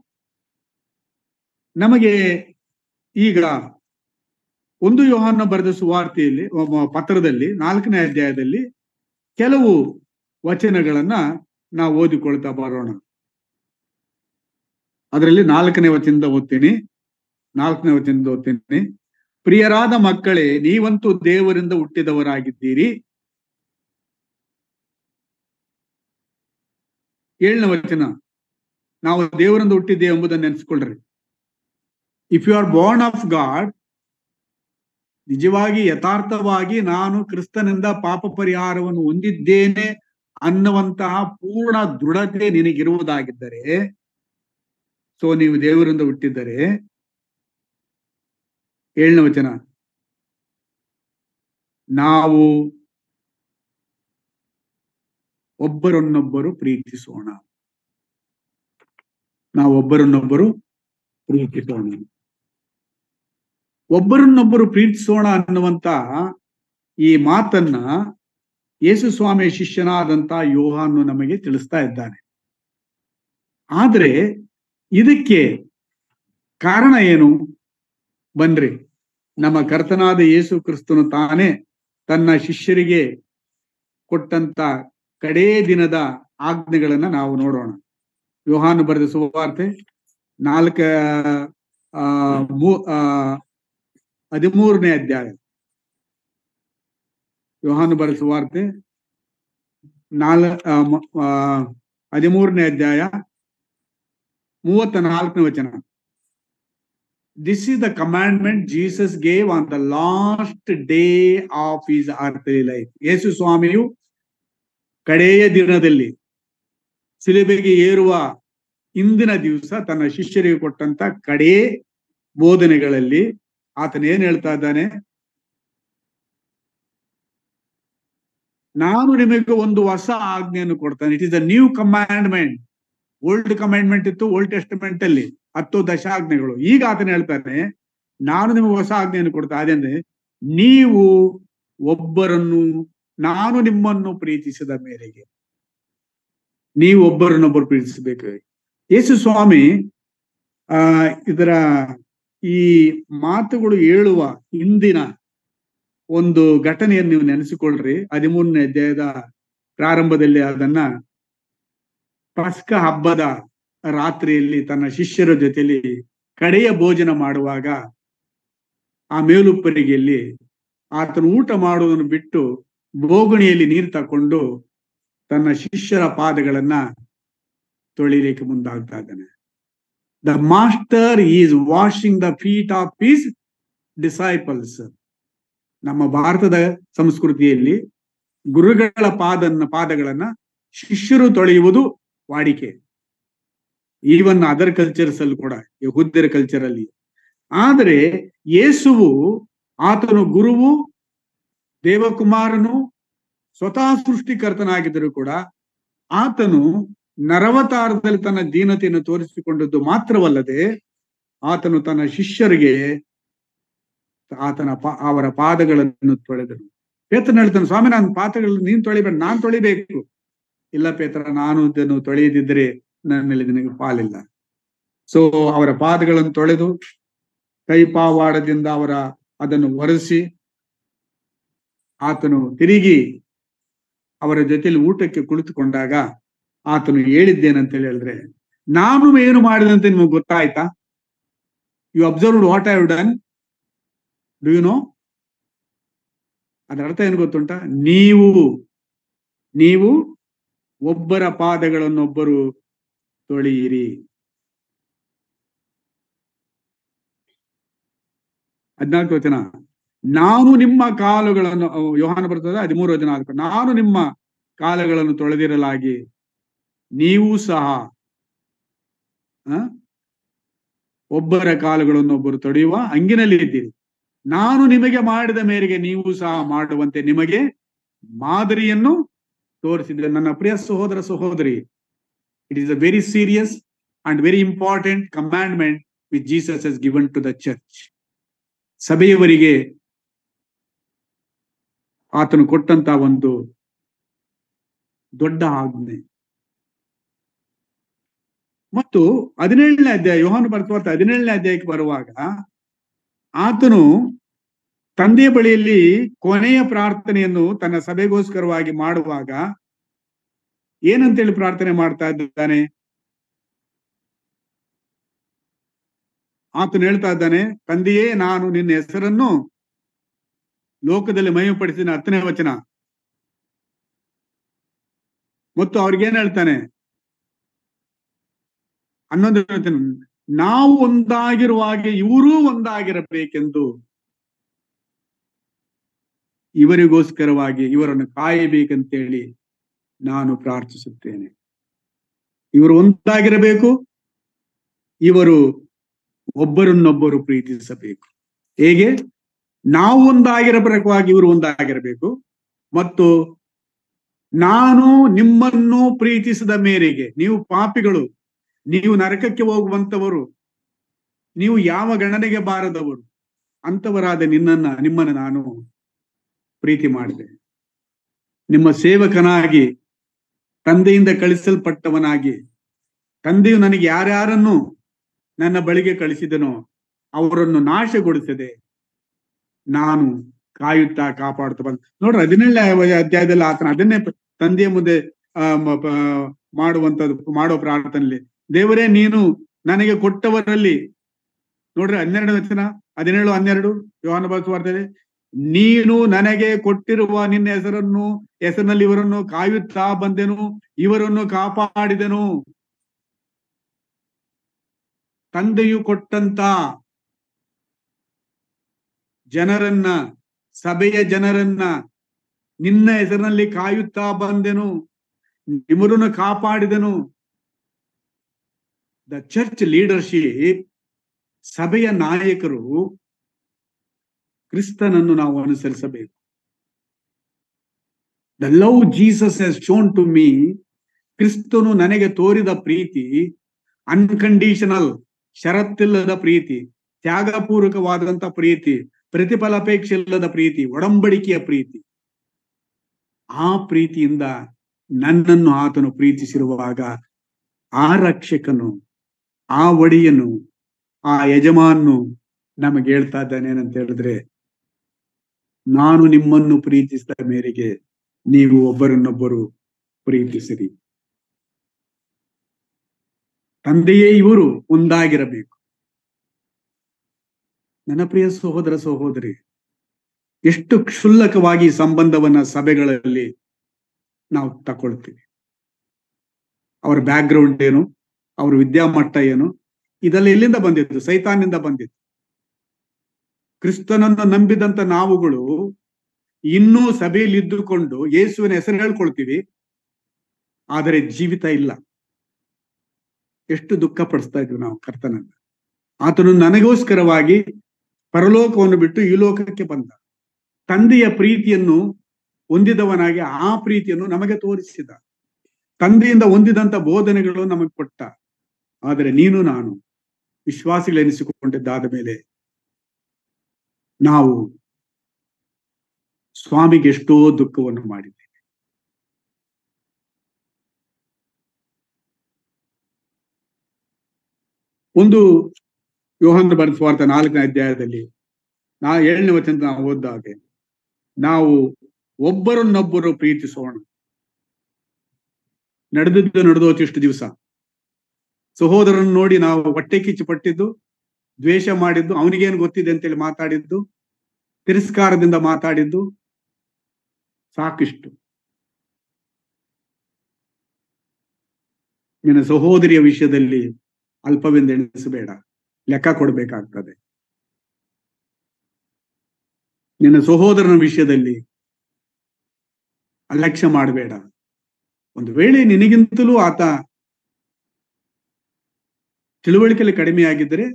ನಮಗೆ ಈಗ ಒಂದು ಯೋಹಾನ ಬರೆದ ಸುವಾರ್ತೆಯಲ್ಲಿ ಪತ್ರದಲ್ಲಿ ನಾಲ್ಕನೇ ಅಧ್ಯಾಯದಲ್ಲಿ ಕೆಲವು ವಚನಗಳನ್ನ ನಾವು ಓದಿಕೊಳ್ತಾ ಬರೋಣ ಅದರಲ್ಲಿ ನಾಲ್ಕನೇ ವಚನದಿಂದ ಓದ್ತೀನಿ ನಾಲ್ಕನೇ ವಚನದ ಓದ್ತೀನಿ ಪ್ರಿಯರಾದ ಮಕ್ಕಳೇ ನೀವಂತೂ ದೇವರಿಂದ ಹುಟ್ಟಿದವರಾಗಿದ್ದೀರಿ ಏಳನೇ ವಚನ ನಾವು ದೇವರಿಂದ ಹುಟ್ಟಿದ್ದೇವೆ ಎಂಬುದನ್ನು ನೆನೆಸ್ಕೊಳ್ರಿ if you are born of God ನಿಜವಾಗಿ ಯಥಾರ್ಥವಾಗಿ ನಾನು ಕ್ರಿಸ್ತನಿಂದ ಪಾಪ ಪರಿಹಾರವನ್ನು ಹೊಂದಿದ್ದೇನೆ ಅನ್ನುವಂತಹ ಪೂರ್ಣ ದೃಢತೆ ನಿನಗಿರುವುದಾಗಿದ್ದರೆ ಸೊ ನೀವು ದೇವರಿಂದ ಹುಟ್ಟಿದ್ದರೆ ಏಳನೇ ವಚನ ನಾವು ಒಬ್ಬರನ್ನೊಬ್ಬರು ಪ್ರೀತಿಸೋಣ ನಾವು ಒಬ್ಬರನ್ನೊಬ್ಬರು ಪ್ರೀತಿಸೋಣ ಒಬ್ಬರನ್ನೊಬ್ಬರು ಪ್ರೀತಿಸೋಣ ಅನ್ನುವಂತ ಈ ಮಾತನ್ನ ಯೇಸು ಸ್ವಾಮಿಯ ಶಿಷ್ಯನಾದಂತ ಯೋಹಾನು ನಮಗೆ ತಿಳಿಸ್ತಾ ಇದ್ದಾನೆ ಆದ್ರೆ ಇದಕ್ಕೆ ಕಾರಣ ಏನು ಬನ್ರಿ ನಮ್ಮ ಕರ್ತನಾದ ಯೇಸು ಕ್ರಿಸ್ತನು ತಾನೇ ತನ್ನ ಶಿಷ್ಯರಿಗೆ ಕೊಟ್ಟಂತ ಕಡೇ ದಿನದ ಆಜ್ಞೆಗಳನ್ನ ನಾವು ನೋಡೋಣ ಯೋಹಾನು ಬರೆದ ಸುವಾರ್ತೆ ನಾಲ್ಕ ಆ ಮೂ ಆ ಹದಿಮೂರನೇ ಅಧ್ಯಾಯ ಯೋಹಾನು ಬರೆದ ಸುವಾರ್ತೆ ನಾಲ್ ಆ, ಮ- ಆ, ಹದಿಮೂರನೇ ಅಧ್ಯಾಯ ಮೂವತ್ತ ನಾಲ್ಕನೇ ವಚನ this is the commandment Jesus gave on the last day of his earthly life Yesu ಸ್ವಾಮಿಯು ಕಡೆಯ ದಿನದಲ್ಲಿ ಸಿಲುಬೆಗೆ ಏರುವ ಇಂದಿನ ದಿವಸ ತನ್ನ ಶಿಷ್ಯರಿಗೆ ಕೊಟ್ಟಂತ ಕಡೇ ಬೋಧನೆಗಳಲ್ಲಿ ಆತನ ಏನ್ ಹೇಳ್ತಾ ಇದ್ದಾನೆ ನಾನು ನಿಮಗೆ ಒಂದು ಹೊಸ ಆಜ್ಞೆಯನ್ನು ಕೊಡ್ತಾನೆ it is a new commandment old commandment ಇತ್ತು ಓಲ್ಡ್ ಟೆಸ್ಟ್ಮೆಂಟ್ ಅಲ್ಲಿ ಹತ್ತು ದಶಾಜ್ಞೆಗಳು ಈಗ ಆತನ ಹೇಳ್ತಾನೆ ನಾನು ನಿಮಗೆ ಹೊಸ ಆಜ್ಞೆಯನ್ನು ಕೊಡ್ತಾ ಅದೇಂದ್ರೆ ನೀವು ಒಬ್ಬರನ್ನು ನಾನು ನಿಮ್ಮನ್ನು ಪ್ರೀತಿಸಿದ ಮೇರೆಗೆ ನೀವು ಒಬ್ಬರನ್ನೊಬ್ಬರು ಪ್ರೀತಿಸಬೇಕು ಯೇಸು ಸ್ವಾಮಿ ಆ ಇದರ ಈ ಮಾತುಗಳು ಹೇಳುವ ಹಿಂದಿನ ಒಂದು ಘಟನೆಯನ್ನು ನೀವು ನೆನೆಸಿಕೊಳ್ಳ್ರಿ ಹದಿಮೂರನೇ ಅಧ್ಯಾಯದ ಪ್ರಾರಂಭದಲ್ಲಿ ಅದನ್ನ ಪಸ್ಕ ಹಬ್ಬದ ರಾತ್ರಿಯಲ್ಲಿ ತನ್ನ ಶಿಷ್ಯರ ಜೊತೆಯಲ್ಲಿ ಕಡೆಯ ಭೋಜನ ಮಾಡುವಾಗ ಆ ಮೇಲುಪ್ಪರಿಗೆಯಲ್ಲಿ ಆತನು ಊಟ ಮಾಡುವುದನ್ನು ಬಿಟ್ಟು ಬೋಗುಣಿಯಲ್ಲಿ ನೀರು ತಕೊಂಡು ತನ್ನ ಶಿಷ್ಯರ ಪಾದಗಳನ್ನ ತೊಳಿಲಿಕ್ಕೆ ಮುಂದಾಗ್ತಾ ಇದ್ದಾನೆ the master is washing the feet of his disciples ನಮ್ಮ ಭಾರತದ ಸಂಸ್ಕೃತಿಯಲ್ಲಿ ಗುರುಗಳ ಪಾದನ್ನ ಪಾದಗಳನ್ನ ಶಿಷ್ಯರು ತೊಳೆಯುವುದು ವಾಡಿಕೆ ಈವನ್ ಅದರ್ ಕಲ್ಚರ್ಸ್ ಅಲ್ಲಿ ಕೂಡ ಯಹುದ್ಯರ ಕಲ್ಚರ್ ಅಲ್ಲಿ ಆದರೆ ಯೇಸುವು ಆತನು ಗುರುವು ದೇವಕುಮಾರನು ಸ್ವತಃ ಸೃಷ್ಟಿಕರ್ತನಾಗಿದ್ದರೂ ಕೂಡ ಆತನು ನರವತಾರದಲ್ಲಿ ತನ್ನ ದೀನತೆಯನ್ನು ತೋರಿಸಿಕೊಂಡದ್ದು ಮಾತ್ರವಲ್ಲದೆ ಆತನು ತನ್ನ ಶಿಷ್ಯರಿಗೆ ಆತನ ಪಾ ಅವರ ಪಾದಗಳನ್ನು ತೊಳೆದನು ಪೇತ್ರನ ಹೇಳ್ತಾನೆ ಸ್ವಾಮಿ ನನ್ನ ಪಾದಗಳನ್ನು ನೀನ್ ತೊಳಿಬೇಡ ನಾನ್ ತೊಳಿಬೇಕು ಇಲ್ಲ ಪೇತ್ರ ನಾನು ಇದನ್ನು ತೊಳೆಯದಿದ್ದರೆ ನನ್ನಲ್ಲಿ ನಿನಗೆ ಪಾಲಿಲ್ಲ ಸೊ ಅವರ ಪಾದಗಳನ್ನು ತೊಳೆದು ಕೈಪಾವಾಡದಿಂದ ಅವರ ಅದನ್ನು ಒರೆಸಿ ಆತನು ತಿರುಗಿ ಅವರ ಜೊತೆಲಿ ಊಟಕ್ಕೆ ಕುಳಿತುಕೊಂಡಾಗ ಆತನು ಹೇಳಿದ್ದೇನಂತ ಹೇಳಿದ್ರೆ ನಾನು ಏನು ಮಾಡಿದಂತೆ ನಿಮಗೆ ಗೊತ್ತಾಯ್ತಾ you observed what I done do you know ಅದರ ಅರ್ಥ ಏನು ಗೊತ್ತುಂಟ ನೀವು ನೀವು ಒಬ್ಬರ ಪಾದಗಳನ್ನೊಬ್ಬರು ತೊಳೆಯಿರಿ ಹದಿನಾಲ್ಕು ವಚನ ನಾನು ನಿಮ್ಮ ಕಾಲುಗಳನ್ನು ಅಹ್, ಯೋಹಾನ ಬರ್ತದೆ ಹದಿಮೂರು ವಚನ ಆದ ನಾನು ನಿಮ್ಮ ಕಾಲಗಳನ್ನು ತೊಳೆದಿರಲಾಗಿ ನೀವು ಸಹ ಆ, ಒಬ್ಬರ ಕಾಲುಗಳನ್ನೊಬ್ಬರು ತೊಳೆಯುವ ಹಂಗಿನಲ್ಲಿ ಇದ್ದೀರಿ ನಾನು ನಿಮಗೆ ಮಾಡಿದ ಮೇರೆಗೆ ನೀವು ಸಹ ಮಾಡುವಂತೆ ನಿಮಗೆ ಮಾದರಿಯನ್ನು ತೋರಿಸಿದ್ರೆ ನನ್ನ ಪ್ರಿಯ ಸಹೋದರ ಸಹೋದರಿ it is a very serious and very important commandment with Jesus is given to the church ಸಭೆಯವರಿಗೆ ಆತನು ಕೊಟ್ಟಂತ ಒಂದು ದೊಡ್ಡ ಆಜ್ಞೆ ಮತ್ತು ಹದಿನೇಳನೇ ಅಧ್ಯಾಯ ಯೋಹಾನು ಬರ್ತಾವ ಹದಿನೇಳನೇ ಅಧ್ಯಾಯಕ್ಕೆ ಬರುವಾಗ ಆತನು ತಂದೆಯ ಬಳಿಯಲ್ಲಿ ಕೊನೆಯ ಪ್ರಾರ್ಥನೆಯನ್ನು ತನ್ನ ಸಭೆಗೋಸ್ಕರವಾಗಿ ಮಾಡುವಾಗ ಏನಂತೇಳಿ ಪ್ರಾರ್ಥನೆ ಮಾಡ್ತಾ ಇದ್ದಾನೆ ಆತನು ಹೇಳ್ತಾ ಇದ್ದಾನೆ ತಂದೆಯೇ ನಾನು ನಿನ್ನ ಹೆಸರನ್ನು ಲೋಕದಲ್ಲಿ ಮಹಿಮೆಪಡಿಸಿದ ಹತ್ತನೇ ವಚನ ಮತ್ತು ಅವ್ರಿಗೇನ್ ಹೇಳ್ತಾನೆ ಹನ್ನೊಂದು ವಚನ ನಾವು ಒಂದಾಗಿರುವ ಹಾಗೆ ಇವರೂ ಒಂದಾಗಿರಬೇಕೆಂದು ಇವರಿಗೋಸ್ಕರವಾಗಿ ಇವರನ್ನು ಕಾಯಬೇಕಂತೇಳಿ ನಾನು ಪ್ರಾರ್ಥಿಸುತ್ತೇನೆ ಇವರು ಒಂದಾಗಿರಬೇಕು ಇವರು ಒಬ್ಬರನ್ನೊಬ್ಬರು ಪ್ರೀತಿಸಬೇಕು ಹೇಗೆ ನಾವು ಒಂದಾಗಿರಬೇಕಾಗಿ ಇವರು ಒಂದಾಗಿರಬೇಕು ಮತ್ತು ನಾನು ನಿಮ್ಮನ್ನು ಪ್ರೀತಿಸಿದ ಮೇರೆಗೆ ನೀವು ಪಾಪಿಗಳು ನೀವು ನರಕಕ್ಕೆ ಹೋಗುವಂತವರು ನೀವು ಯಾವ ಗಣನೆಗೆ ಬಾರದವರು ಅಂತವರಾದ ನಿನ್ನನ್ನ ನಿಮ್ಮನ್ನು ನಾನು ಪ್ರೀತಿ ಮಾಡಿದೆ ನಿಮ್ಮ ಸೇವಕನಾಗಿ ತಂದೆಯಿಂದ ಕಳಿಸಲ್ಪಟ್ಟವನಾಗಿ ತಂದೆಯು ನನಗೆ ಯಾರ್ಯಾರನ್ನು ನನ್ನ ಬಳಿಗೆ ಕಳಿಸಿದನೋ ಅವರನ್ನು ನಾಶಗೊಳಿಸದೆ ನಾನು ಕಾಯುತ್ತಾ ಕಾಪಾಡುತ್ತಾ ಬಂದ ನೋಡ್ರಿ ಹದಿನೇಳನೇ ಅಧ್ಯಾಯದಲ್ಲಿ ಆತನ ಅದನ್ನೇ ತಂದೆಯ ಮುಂದೆ ಆ ಮ- ಪ- ಮಾಡುವಂತದ್ದು ಮಾಡೋ ಪ್ರಾರ್ಥನೆಯಲ್ಲಿ ದೇವರೇ ನೀನು ನನಗೆ ಕೊಟ್ಟವರಲ್ಲಿ ನೋಡ್ರಿ ಹನ್ನೆರಡು ವಚನ ಹದಿನೇಳು ಹನ್ನೆರಡು ಯೋಹಾನ ವಾರ್ತೆಯಲ್ಲಿ ನೀನು ನನಗೆ ಕೊಟ್ಟಿರುವ ನಿನ್ನ ಹೆಸರನ್ನು ಹೆಸರಿನಲ್ಲಿ ಇವರನ್ನು ಕಾಯುತ್ತಾ ಬಂದೆನು ಇವರನ್ನು ಕಾಪಾಡಿದೆನು ತಂದೆಯು ಕೊಟ್ಟಂತ ಜನರನ್ನ ಸಭೆಯ ಜನರನ್ನ ನಿನ್ನ ಹೆಸರಿನಲ್ಲಿ ಕಾಯುತ್ತಾ ಬಂದೆನು ಇವರನ್ನು ಕಾಪಾಡಿದನು ದ ಚರ್ಚ್ ಲೀಡರ್ಶಿಪ್ ಸಭೆಯ ನಾಯಕರು ಕ್ರಿಸ್ತನನ್ನು ನಾವು ಅನುಸರಿಸಬೇಕು the love Jesus has shown to me ಕ್ರಿಸ್ತನು ನನಗೆ ತೋರಿದ ಪ್ರೀತಿ ಅನ್ಕಂಡೀಷನಲ್ ಷರತ್ತಿಲ್ಲದ ಪ್ರೀತಿ ತ್ಯಾಗಪೂರ್ವಕವಾದಂತ ಪ್ರೀತಿ ಪ್ರತಿಫಲಾಪೇಕ್ಷೆ ಇಲ್ಲದ ಪ್ರೀತಿ ಒಡಂಬಡಿಕೆಯ ಪ್ರೀತಿ ಆ ಪ್ರೀತಿಯಿಂದ ನನ್ನನ್ನು ಆತನು ಪ್ರೀತಿಸಿರುವಾಗ ಆ ರಕ್ಷಕನು ಆ ಒಡೆಯನು ಆ ಯಜಮಾನು ನಮಗೆ ಹೇಳ್ತಾ ಇದ್ದಾನೆ ಏನಂತ ಹೇಳಿದ್ರೆ ನಾನು ನಿಮ್ಮನ್ನು ಪ್ರೀತಿಸಿದ ಮೇರೆಗೆ ನೀವು ಒಬ್ಬರನ್ನೊಬ್ಬರು ಪ್ರೀತಿಸಿರಿ ತಂದೆಯೇ ಇವರು ಒಂದಾಗಿರಬೇಕು ನನ್ನ ಪ್ರಿಯ ಸಹೋದರ ಸಹೋದರಿ ಎಷ್ಟು ಕ್ಷುಲ್ಲಕವಾಗಿ ಈ ಸಂಬಂಧವನ್ನ ಸಭೆಗಳಲ್ಲಿ ನಾವು ತಕೊಳ್ತೀವಿ ಅವರ ಬ್ಯಾಕ್ ಗ್ರೌಂಡ್ ಏನು ಅವ್ರ ವಿದ್ಯಾಮಟ್ಟ ಏನು ಇದೆಲ್ಲ ಎಲ್ಲಿಂದ ಬಂದಿದ್ದು ಸೈತಾನಿಂದ ಬಂದಿದ್ದು ಕ್ರಿಸ್ತನನ್ನು ನಂಬಿದಂತ ನಾವುಗಳು ಇನ್ನೂ ಸಭೆಯಲ್ಲಿ ಇದ್ದುಕೊಂಡು ಯೇಸುವಿನ ಹೆಸರು ಹೇಳ್ಕೊಳ್ತೀವಿ ಆದರೆ ಜೀವಿತ ಇಲ್ಲ ಎಷ್ಟು ದುಃಖ ಪಡಿಸ್ತಾ ಇದ್ವಿ ನಾವು ಕರ್ತನನ್ನ ಆತನು ನನಗೋಸ್ಕರವಾಗಿ ಪರಲೋಕವನ್ನು ಬಿಟ್ಟು ಈ ಲೋಕಕ್ಕೆ ಬಂದ ತಂದೆಯ ಪ್ರೀತಿಯನ್ನು ಹೊಂದಿದವನಾಗಿ ಆ ಪ್ರೀತಿಯನ್ನು ನಮಗೆ ತೋರಿಸಿದ ತಂದೆಯಿಂದ ಹೊಂದಿದಂತ ಬೋಧನೆಗಳು ನಮಗೆ ಕೊಟ್ಟ ಆದರೆ ನೀನು ನಾನು ವಿಶ್ವಾಸಿಗಳೆನಿಸಿಕೊಂಡಿದ್ದಾದ ಮೇಲೆ ನಾವು ಸ್ವಾಮಿಗೆ ಎಷ್ಟೋ ದುಃಖವನ್ನು ಮಾಡಿದ್ದೇವೆ ಒಂದು ಯೋಹಾನ ಬರೆದ ಸ್ವಾರ್ಥ ನಾಲ್ಕನೇ ಅಧ್ಯಾಯದಲ್ಲಿ ನಾ ಏಳನೇ ವಚನ ನಾವು ಓದಿದಾಗ ನಾವು ಒಬ್ಬರನ್ನೊಬ್ಬರು ಪ್ರೀತಿಸೋಣ ನಡೆದಿದ್ದು ನಡೆದೋತು ಇಷ್ಟು ದಿವಸ ಸಹೋದರನ್ನು ನೋಡಿ ನಾವು ಹೊಟ್ಟೆ ಕಿಚ್ಚು ಪಟ್ಟಿದ್ದು ದ್ವೇಷ ಮಾಡಿದ್ದು ಅವನಿಗೇನು ಗೊತ್ತಿದೆ ಅಂತೇಳಿ ಮಾತಾಡಿದ್ದು ತಿರಸ್ಕಾರದಿಂದ ಮಾತಾಡಿದ್ದು ಸಾಕಿಷ್ಟು ನಿನ್ನ ಸಹೋದರಿಯ ವಿಷಯದಲ್ಲಿ ಅಲ್ಪವೆಂದೆಣಿಸಬೇಡ ಲೆಕ್ಕ ಕೊಡಬೇಕಾಗ್ತದೆ ನಿನ್ನ ಸಹೋದರನ ವಿಷಯದಲ್ಲಿ ಅಲಕ್ಷ್ಯ ಮಾಡಬೇಡ ಒಂದು ವೇಳೆ ನಿನಗಿಂತಲೂ ಆತ ತಿಳುವಳಿಕೆಯಲ್ಲಿ ಕಡಿಮೆಯಾಗಿದ್ದರೆ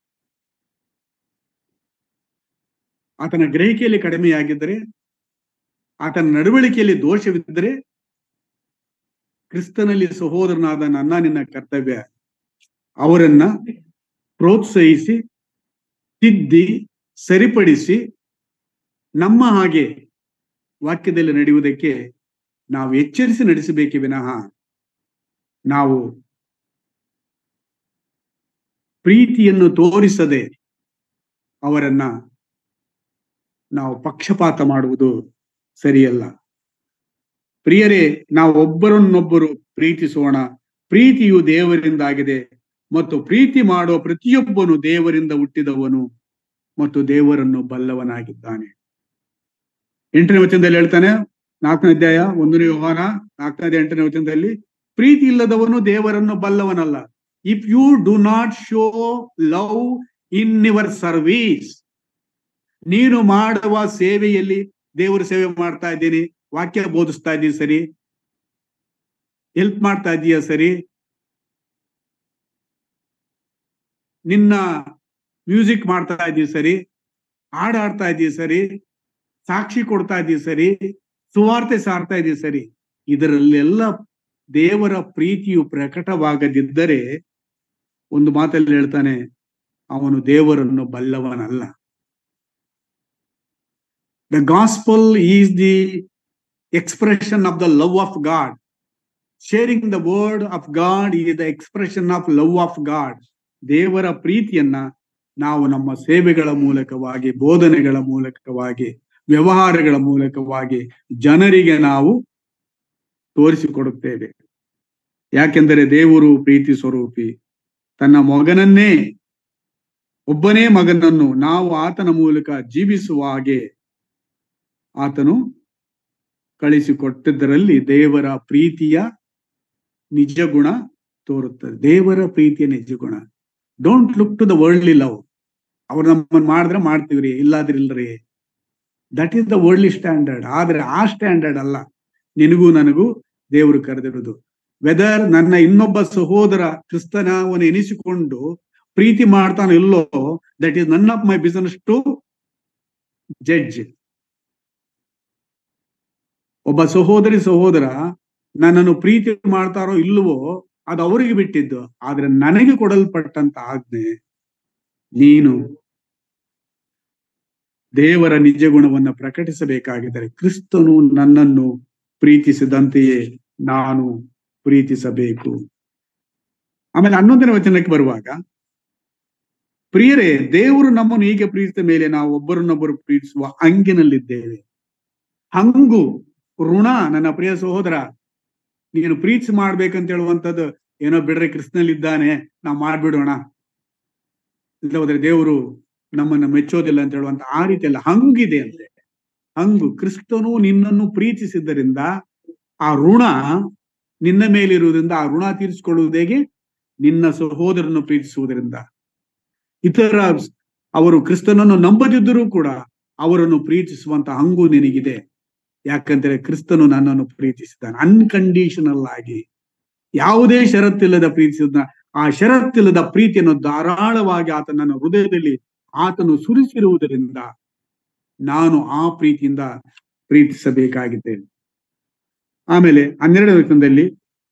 ಆತನ ಗ್ರಹಿಕೆಯಲ್ಲಿ ಕಡಿಮೆಯಾಗಿದ್ದರೆ ಆತನ ನಡವಳಿಕೆಯಲ್ಲಿ ದೋಷವಿದ್ದರೆ ಕ್ರಿಸ್ತನಲ್ಲಿ ಸಹೋದರನಾದ ನನ್ನ ನಿನ್ನ ಕರ್ತವ್ಯ ಅವರನ್ನ ಪ್ರೋತ್ಸಾಹಿಸಿ ತಿದ್ದಿ ಸರಿಪಡಿಸಿ ನಮ್ಮ ಹಾಗೆ ವಾಕ್ಯದಲ್ಲಿ ನಡೆಯುವುದಕ್ಕೆ ನಾವು ಎಚ್ಚರಿಸಿ ನಡೆಸಬೇಕೇ ವಿನಃ ನಾವು ಪ್ರೀತಿಯನ್ನು ತೋರಿಸದೆ ಅವರನ್ನ ನಾವು ಪಕ್ಷಪಾತ ಮಾಡುವುದು ಸರಿಯಲ್ಲ ಪ್ರಿಯರೇ ನಾವು ಒಬ್ಬರನ್ನೊಬ್ಬರು ಪ್ರೀತಿಸೋಣ ಪ್ರೀತಿಯು ದೇವರಿಂದಾಗಿದೆ ಮತ್ತು ಪ್ರೀತಿ ಮಾಡುವ ಪ್ರತಿಯೊಬ್ಬನು ದೇವರಿಂದ ಹುಟ್ಟಿದವನು ಮತ್ತು ದೇವರನ್ನು ಬಲ್ಲವನಾಗಿದ್ದಾನೆ ಎಂಟನೇ ವಚನದಲ್ಲಿ ಹೇಳ್ತಾನೆ ನಾಲ್ಕನೇ ಅಧ್ಯಾಯ ಒಂದನೇ ವ್ಯವಹಾರ ನಾಲ್ಕನೇ ಎಂಟನೇ ವಚನದಲ್ಲಿ ಪ್ರೀತಿ ಇಲ್ಲದವನು ದೇವರನ್ನು ಬಲ್ಲವನಲ್ಲ if you do not show love in your service ನೀನು ಮಾಡುವ ಸೇವೆಯಲ್ಲಿ ದೇವರ ಸೇವೆ ಮಾಡ್ತಾ ಇದ್ದೀನಿ ವಾಕ್ಯ ಬೋಧಿಸ್ತಾ ಇದ್ದೀನಿ ಸರಿ ಹೆಲ್ಪ್ ಮಾಡ್ತಾ ಇದೀಯ ಸರಿ ನಿನ್ನ ಮ್ಯೂಸಿಕ್ ಮಾಡ್ತಾ ಇದ್ದೀವಿ ಸರಿ ಹಾಡ್ ಆಡ್ತಾ ಇದ್ದೀವಿ ಸರಿ ಸಾಕ್ಷಿ ಕೊಡ್ತಾ ಇದ್ದೀವಿ ಸರಿ ಸುವಾರ್ತೆ ಸಾರ್ತಾ ಇದ್ದೀವಿ ಸರಿ ಇದರಲ್ಲೆಲ್ಲ ದೇವರ ಪ್ರೀತಿಯು ಪ್ರಕಟವಾಗದಿದ್ದರೆ ಒಂದು ಮಾತಲ್ಲಿ ಹೇಳ್ತಾನೆ ಅವನು ದೇವರನ್ನು ಬಲ್ಲವನಲ್ಲ the gospel is the expression of the love of God sharing the word of God is the expression of love of God ದೇವರ ಪ್ರೀತಿಯನ್ನ ನಾವು ನಮ್ಮ ಸೇವೆಗಳ ಮೂಲಕವಾಗಿ ಬೋಧನೆಗಳ ಮೂಲಕವಾಗಿ ವ್ಯವಹಾರಗಳ ಮೂಲಕವಾಗಿ ಜನರಿಗೆ ನಾವು ತೋರಿಸಿಕೊಡುತ್ತೇವೆ ಯಾಕೆಂದರೆ ದೇವರು ಪ್ರೀತಿ ಸ್ವರೂಪಿ ತನ್ನ ಮಗನನ್ನೇ ಒಬ್ಬನೇ ಮಗನನ್ನು ನಾವು ಆತನ ಮೂಲಕ ಜೀವಿಸುವ ಹಾಗೆ ಆತನು ಕಳಿಸಿಕೊಟ್ಟಿದ್ದರಲ್ಲಿ ದೇವರ ಪ್ರೀತಿಯ ನಿಜ ಗುಣ ತೋರುತ್ತದೆ ದೇವರ ಪ್ರೀತಿಯ ನಿಜ ಗುಣ don't look to the worldly love ಅವ್ರು ನಮ್ಮನ್ನು ಮಾಡಿದ್ರೆ ಮಾಡ್ತೀವ್ರಿ ಇಲ್ಲಾದ್ರೆ ಇಲ್ರಿ that is the worldly standard ಆದ್ರೆ ಆ ಸ್ಟ್ಯಾಂಡರ್ಡ್ ಅಲ್ಲ ನಿನಗೂ ನನಗೂ ದೇವರು ಕರೆದಿರುವುದು ವೆದರ್ ನನ್ನ ಇನ್ನೊಬ್ಬ ಸಹೋದರ ಕ್ರಿಸ್ತನವನು ಎನಿಸಿಕೊಂಡು ಪ್ರೀತಿ ಮಾಡ್ತಾನೋ ಇಲ್ಲೋ that is none of my business to judge ಒಬ್ಬ ಸಹೋದರಿ ಸಹೋದರ ನನ್ನನ್ನು ಪ್ರೀತಿ ಮಾಡ್ತಾರೋ ಇಲ್ಲವೋ ಅದು ಅವರಿಗೆ ಬಿಟ್ಟಿದ್ದು ಆದ್ರೆ ನನಗೆ ಕೊಡಲ್ಪಟ್ಟಂತ ಆಜ್ಞೆ ನೀನು ದೇವರ ನಿಜ ಗುಣವನ್ನ ಪ್ರಕಟಿಸಬೇಕಾಗಿದ್ದರೆ ಕ್ರಿಸ್ತನು ನನ್ನನ್ನು ಪ್ರೀತಿಸಿದಂತೆಯೇ ನಾನು ಪ್ರೀತಿಸಬೇಕು ಆಮೇಲೆ ಹನ್ನೊಂದನೇ ವಚನಕ್ಕೆ ಬರುವಾಗ ಪ್ರಿಯರೇ ದೇವರು ನಮ್ಮನ್ನು ಹೀಗೆ ಪ್ರೀತಿಸಿದ ಮೇಲೆ ನಾವು ಒಬ್ಬರನ್ನೊಬ್ಬರು ಪ್ರೀತಿಸುವ ಹಂಗಿನಲ್ಲಿದ್ದೇವೆ ಹಂಗು ಋಣ ನನ್ನ ಪ್ರಿಯ ಸಹೋದರ ನೀನು ಪ್ರೀತಿ ಮಾಡ್ಬೇಕಂತ ಹೇಳುವಂಥದ್ದು ಏನೋ ಬಿಡ್ರೆ ಕೃಷ್ಣಲ್ಲಿದ್ದಾನೆ ನಾವು ಮಾಡ್ಬಿಡೋಣ ಇಲ್ಲ ಹೋದ್ರೆ ದೇವರು ನಮ್ಮನ್ನ ಮೆಚ್ಚೋದಿಲ್ಲ ಅಂತ ಹೇಳುವಂತ ಆ ರೀತಿ ಅಲ್ಲ ಹಂಗಿದೆ ಅಂದ್ರೆ ಹಂಗು ಕ್ರಿಸ್ತನು ನಿನ್ನನ್ನು ಪ್ರೀತಿಸಿದ್ದರಿಂದ ಆ ಋಣ ನಿನ್ನ ಮೇಲಿರುವುದರಿಂದ ಆ ಋಣ ತೀರಿಸಿಕೊಳ್ಳುವುದು ಹೇಗೆ ನಿನ್ನ ಸಹೋದರನ್ನು ಪ್ರೀತಿಸುವುದರಿಂದ ಇತರ ಅವರು ಕ್ರಿಸ್ತನನ್ನು ನಂಬದಿದ್ದರೂ ಕೂಡ ಅವರನ್ನು ಪ್ರೀತಿಸುವಂತ ಹಂಗು ನಿನಗಿದೆ ಯಾಕಂದ್ರೆ ಕ್ರಿಸ್ತನು ನನ್ನನ್ನು ಪ್ರೀತಿಸಿದ್ದಾನೆ ಅನ್ಕಂಡೀಷನಲ್ ಆಗಿ ಯಾವುದೇ ಷರತ್ತಿಲ್ಲದ ಪ್ರೀತಿಸಿದ ಆ ಷರತ್ತಿಲ್ಲದ ಪ್ರೀತಿಯನ್ನು ಧಾರಾಳವಾಗಿ ಆತನನ್ನ ಹೃದಯದಲ್ಲಿ ಆತನು ಸುರಿಸಿರುವುದರಿಂದ ನಾನು ಆ ಪ್ರೀತಿಯಿಂದ ಪ್ರೀತಿಸಬೇಕಾಗಿದ್ದೇನೆ ಆಮೇಲೆ ಹನ್ನೆರಡನೇ ವಚನದಲ್ಲಿ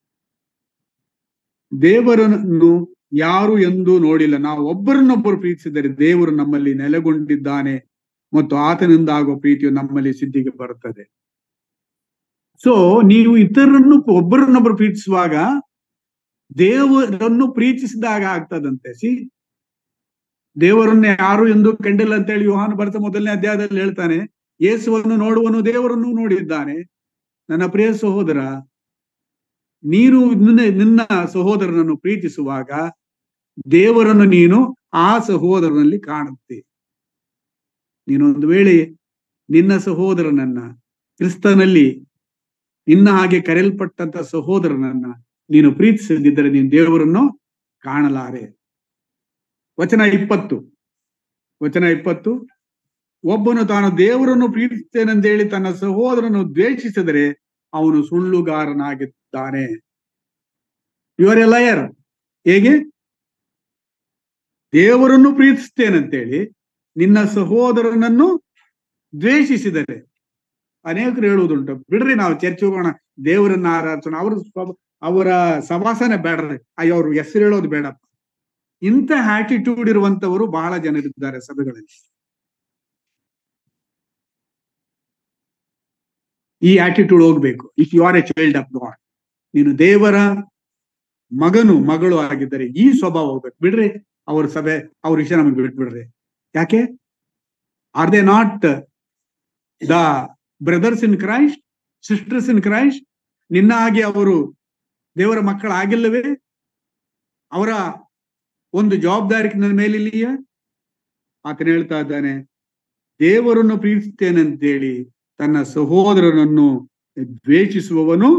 ದೇವರನ್ನು ಯಾರು ಎಂದು ನೋಡಿಲ್ಲ ನಾವು ಒಬ್ಬರನ್ನೊಬ್ಬರು ಪ್ರೀತಿಸಿದರೆ ದೇವರು ನಮ್ಮಲ್ಲಿ ನೆಲೆಗೊಂಡಿದ್ದಾನೆ ಮತ್ತು ಆತನಿಂದ ಆಗುವ ಪ್ರೀತಿಯು ನಮ್ಮಲ್ಲಿ ಸಿದ್ಧಿಗೆ ಬರುತ್ತದೆ ಸೊ ನೀವು ಇತರರನ್ನು ಒಬ್ಬರನ್ನೊಬ್ಬರು ಪ್ರೀತಿಸುವಾಗ ದೇವರನ್ನು ಪ್ರೀತಿಸಿದಾಗ ಆಗ್ತದಂತೆ ಸಿ ದೇವರನ್ನ ಯಾರು ಎಂದು ಕಂಡಿಲ್ಲ ಅಂತ ಹೇಳಿ ಯೋಹಾನ ಬರ್ತ ಮೊದಲನೇ ಅಧ್ಯಾಯದಲ್ಲಿ ಹೇಳ್ತಾನೆ ಯೇಸುವನ್ನು ನೋಡುವನು ದೇವರನ್ನು ನೋಡಿದ್ದಾನೆ ನನ್ನ ಪ್ರಿಯ ಸಹೋದರ ನೀನು ನಿನ್ನ ನಿನ್ನ ಸಹೋದರನನ್ನು ಪ್ರೀತಿಸುವಾಗ ದೇವರನ್ನು ನೀನು ಆ ಸಹೋದರನಲ್ಲಿ ಕಾಣುತ್ತೆ ನೀನೊಂದು ವೇಳೆ ನಿನ್ನ ಸಹೋದರನನ್ನ ಕ್ರಿಸ್ತನಲ್ಲಿ ನಿನ್ನ ಹಾಗೆ ಕರೆಯಲ್ಪಟ್ಟಂತ ಸಹೋದರನನ್ನ ನೀನು ಪ್ರೀತಿಸದಿದ್ದರೆ ನೀನು ದೇವರನ್ನು ಕಾಣಲಾರೆ ವಚನ ಇಪ್ಪತ್ತು ವಚನ ಇಪ್ಪತ್ತು ಒಬ್ಬನು ತಾನು ದೇವರನ್ನು ಪ್ರೀತಿಸ್ತೇನೆಂದು ಹೇಳಿ ತನ್ನ ಸಹೋದರನು ದ್ವೇಷಿಸಿದರೆ ಅವನು ಸುಳ್ಳುಗಾರನಾಗಿದ್ದಾನೆ ಇವರ್ ಎ ಲಯರ್ ಹೇಗೆ ದೇವರನ್ನು ಪ್ರೀತಿಸ್ತೇನಂತೇಳಿ ನಿನ್ನ ಸಹೋದರನನ್ನು ದ್ವೇಷಿಸಿದರೆ ಅನೇಕರು ಹೇಳುವುದುಂಟು ಬಿಡ್ರಿ ನಾವು ಚರ್ಚ್ ಹೋಗೋಣ ದೇವರನ್ನ ಆರಾಧಿಸೋಣ ಅವ್ರ ಸ್ವಭ- ಅವರ ಸವಾಸನೆ ಬೇಡ್ರಿ ಅಯ್ಯೋ ಅವ್ರು ಹೆಸರು ಹೇಳೋದು ಬೇಡಪ್ಪ ಇಂಥ ಆಟಿಟ್ಯೂಡ್ ಇರುವಂತವರು ಬಹಳ ಜನರಿದ್ದಾರೆ ಸಭೆಗಳಲ್ಲಿ ಈ ಆಟಿಟ್ಯೂಡ್ ಹೋಗ್ಬೇಕು if you are a child of God ನೀನು ದೇವರ ಮಗನು ಮಗಳು ಆಗಿದ್ದರೆ ಈ ಸ್ವಭಾವ ಹೋಗ್ಬೇಕು ಬಿಡ್ರಿ ಅವ್ರ ಸಭೆ ಅವ್ರ ವಿಷಯ ನಮಗೆ ಬಿಟ್ಬಿಡ್ರಿ ಯಾಕೆ are they not the brothers in Christ sisters in Christ ನಿನ್ನ ಹಾಗೆ ಅವರು ದೇವರ ಮಕ್ಕಳಾಗಿಲ್ಲವೇ ಅವರ ಒಂದು ಜವಾಬ್ದಾರಿ ನನ್ನ ಮೇಲಿದೆಯಾ ಆತನ ಹೇಳ್ತಾ ಇದ್ದಾನೆ ದೇವರನ್ನು ಪ್ರೀತಿಸ್ತೇನೆ ಅಂತೇಳಿ ತನ್ನ ಸಹೋದರನನ್ನು ದ್ವೇಷಿಸುವವನು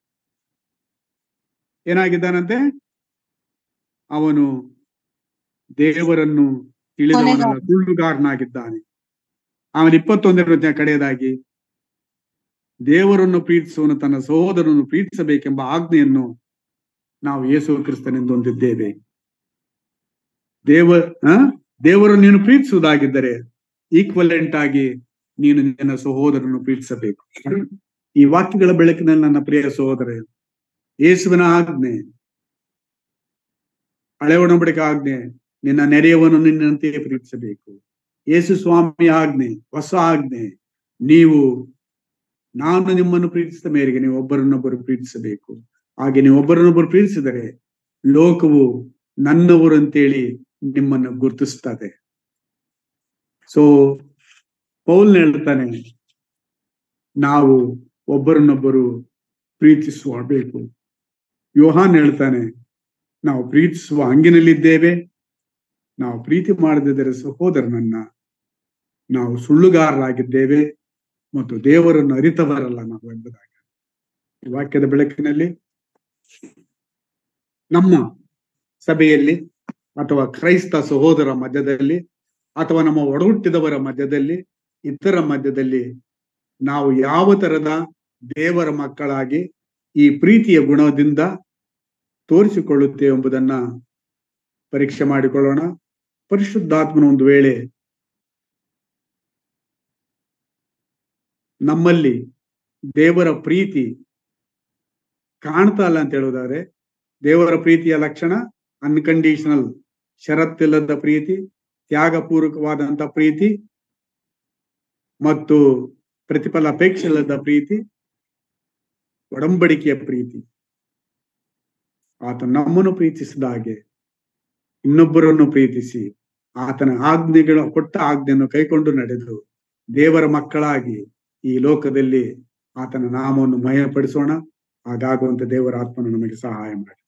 ಏನಾಗಿದ್ದಾನಂತೆ ಅವನು ದೇವರನ್ನು ತಿಳಿದವನಲ್ಲ ಸುಳ್ಳುಗಾರನಾಗಿದ್ದಾನೆ ಅವನ ಇಪ್ಪತ್ತೊಂದನೇ ಕಡೆಯದಾಗಿ ದೇವರನ್ನು ಪ್ರೀತಿಸುವನು ತನ್ನ ಸಹೋದರನನ್ನು ಪ್ರೀತಿಸಬೇಕೆಂಬ ಆಜ್ಞೆಯನ್ನು ನಾವು ಯೇಸು ಕ್ರಿಸ್ತನೆಂದು ಹೊಂದಿದ್ದೇವೆ ದೇವ ಆ? ದೇವರನ್ನು ನೀನು ಪ್ರೀತಿಸುವುದಾಗಿದ್ದರೆ ಈಕ್ವಲೆಂಟ್ ಆಗಿ ನೀನು ನಿನ್ನ ಸಹೋದರನ್ನು ಪ್ರೀತಿಸಬೇಕು ಈ ವಾಕ್ಯಗಳ ಬೆಳಕಿನಲ್ಲಿ ನನ್ನ ಪ್ರಿಯ ಸಹೋದರ ಯೇಸುವಿನ ಆಜ್ಞೆ ಹಳೆ ಒಡಂಬಡಿಕೆ ಆಜ್ಞೆ ನಿನ್ನ ನೆರೆಯವನು ನಿನ್ನಂತೆಯೇ ಪ್ರೀತಿಸಬೇಕು ಯೇಸು ಸ್ವಾಮಿ ಆಜ್ಞೆ ಹೊಸ ಆಜ್ಞೆ ನೀವು ನಾನು ನಿಮ್ಮನ್ನು ಪ್ರೀತಿಸಿದ ಮೇರೆಗೆ ನೀವು ಒಬ್ಬರನ್ನೊಬ್ಬರು ಪ್ರೀತಿಸಬೇಕು ಹಾಗೆ ನೀವು ಒಬ್ಬರನ್ನೊಬ್ಬರು ಪ್ರೀತಿಸಿದರೆ ಲೋಕವು ನನ್ನವರು ಅಂತೇಳಿ ನಿಮ್ಮನ್ನು ಗುರುತಿಸ್ತದೆ ಸೊ ಪೌಲ್ ಹೇಳ್ತಾನೆ ನಾವು ಒಬ್ಬರನ್ನೊಬ್ಬರು ಪ್ರೀತಿಸುವಬೇಕು ಯೋಹಾನ್ ಹೇಳ್ತಾನೆ ನಾವು ಪ್ರೀತಿಸುವ ಹಂಗಿನಲ್ಲಿದ್ದೇವೆ ನಾವು ಪ್ರೀತಿ ಮಾಡದಿದ್ದರೆ ಸಹೋದರನನ್ನ ನಾವು ಸುಳ್ಳುಗಾರರಾಗಿದ್ದೇವೆ ಮತ್ತು ದೇವರನ್ನು ಅರಿತವರಲ್ಲ ನಾವು ಎಂಬುದಾಗಿ ಈ ವಾಕ್ಯದ ಬೆಳಕಿನಲ್ಲಿ ನಮ್ಮ ಸಭೆಯಲ್ಲಿ ಅಥವಾ ಕ್ರೈಸ್ತ ಸಹೋದರ ಮಧ್ಯದಲ್ಲಿ ಅಥವಾ ನಮ್ಮ ಒಡಹುಟ್ಟಿದವರ ಮಧ್ಯದಲ್ಲಿ ಇತರ ಮಧ್ಯದಲ್ಲಿ ನಾವು ಯಾವ ತರದ ದೇವರ ಮಕ್ಕಳಾಗಿ ಈ ಪ್ರೀತಿಯ ಗುಣದಿಂದ ತೋರಿಸಿಕೊಳ್ಳುತ್ತೇವೆ ಎಂಬುದನ್ನ ಪರೀಕ್ಷೆ ಮಾಡಿಕೊಳ್ಳೋಣ ಪರಿಶುದ್ಧಾತ್ಮನ ಒಂದು ವೇಳೆ ನಮ್ಮಲ್ಲಿ ದೇವರ ಪ್ರೀತಿ ಕಾಣ್ತಾ ಇಲ್ಲ ಅಂತ ಹೇಳುವುದಾದ್ರೆ ದೇವರ ಪ್ರೀತಿಯ ಲಕ್ಷಣ ಅನ್ಕಂಡೀಷನಲ್ ಷರತ್ತಿಲ್ಲದ ಪ್ರೀತಿ ತ್ಯಾಗಪೂರ್ವಕವಾದಂತ ಪ್ರೀತಿ ಮತ್ತು ಪ್ರತಿಫಲ ಅಪೇಕ್ಷೆ ಇಲ್ಲದ ಪ್ರೀತಿ ಒಡಂಬಡಿಕೆಯ ಪ್ರೀತಿ ಆತ ನಮ್ಮನ್ನು ಪ್ರೀತಿಸಿದ ಹಾಗೆ ಇನ್ನೊಬ್ಬರನ್ನು ಪ್ರೀತಿಸಿ ಆತನ ಆಜ್ಞೆಗಳು ಕೊಟ್ಟ ಆಜ್ಞೆಯನ್ನು ಕೈಕೊಂಡು ನಡೆದು ದೇವರ ಮಕ್ಕಳಾಗಿ ಈ ಲೋಕದಲ್ಲಿ ಆತನ ನಾಮವನ್ನು ಮಯಪಡಿಸೋಣ ಹಾಗಾಗುವಂತೆ ದೇವರ ಆತ್ಮನು ನಮಗೆ ಸಹಾಯ ಮಾಡಿ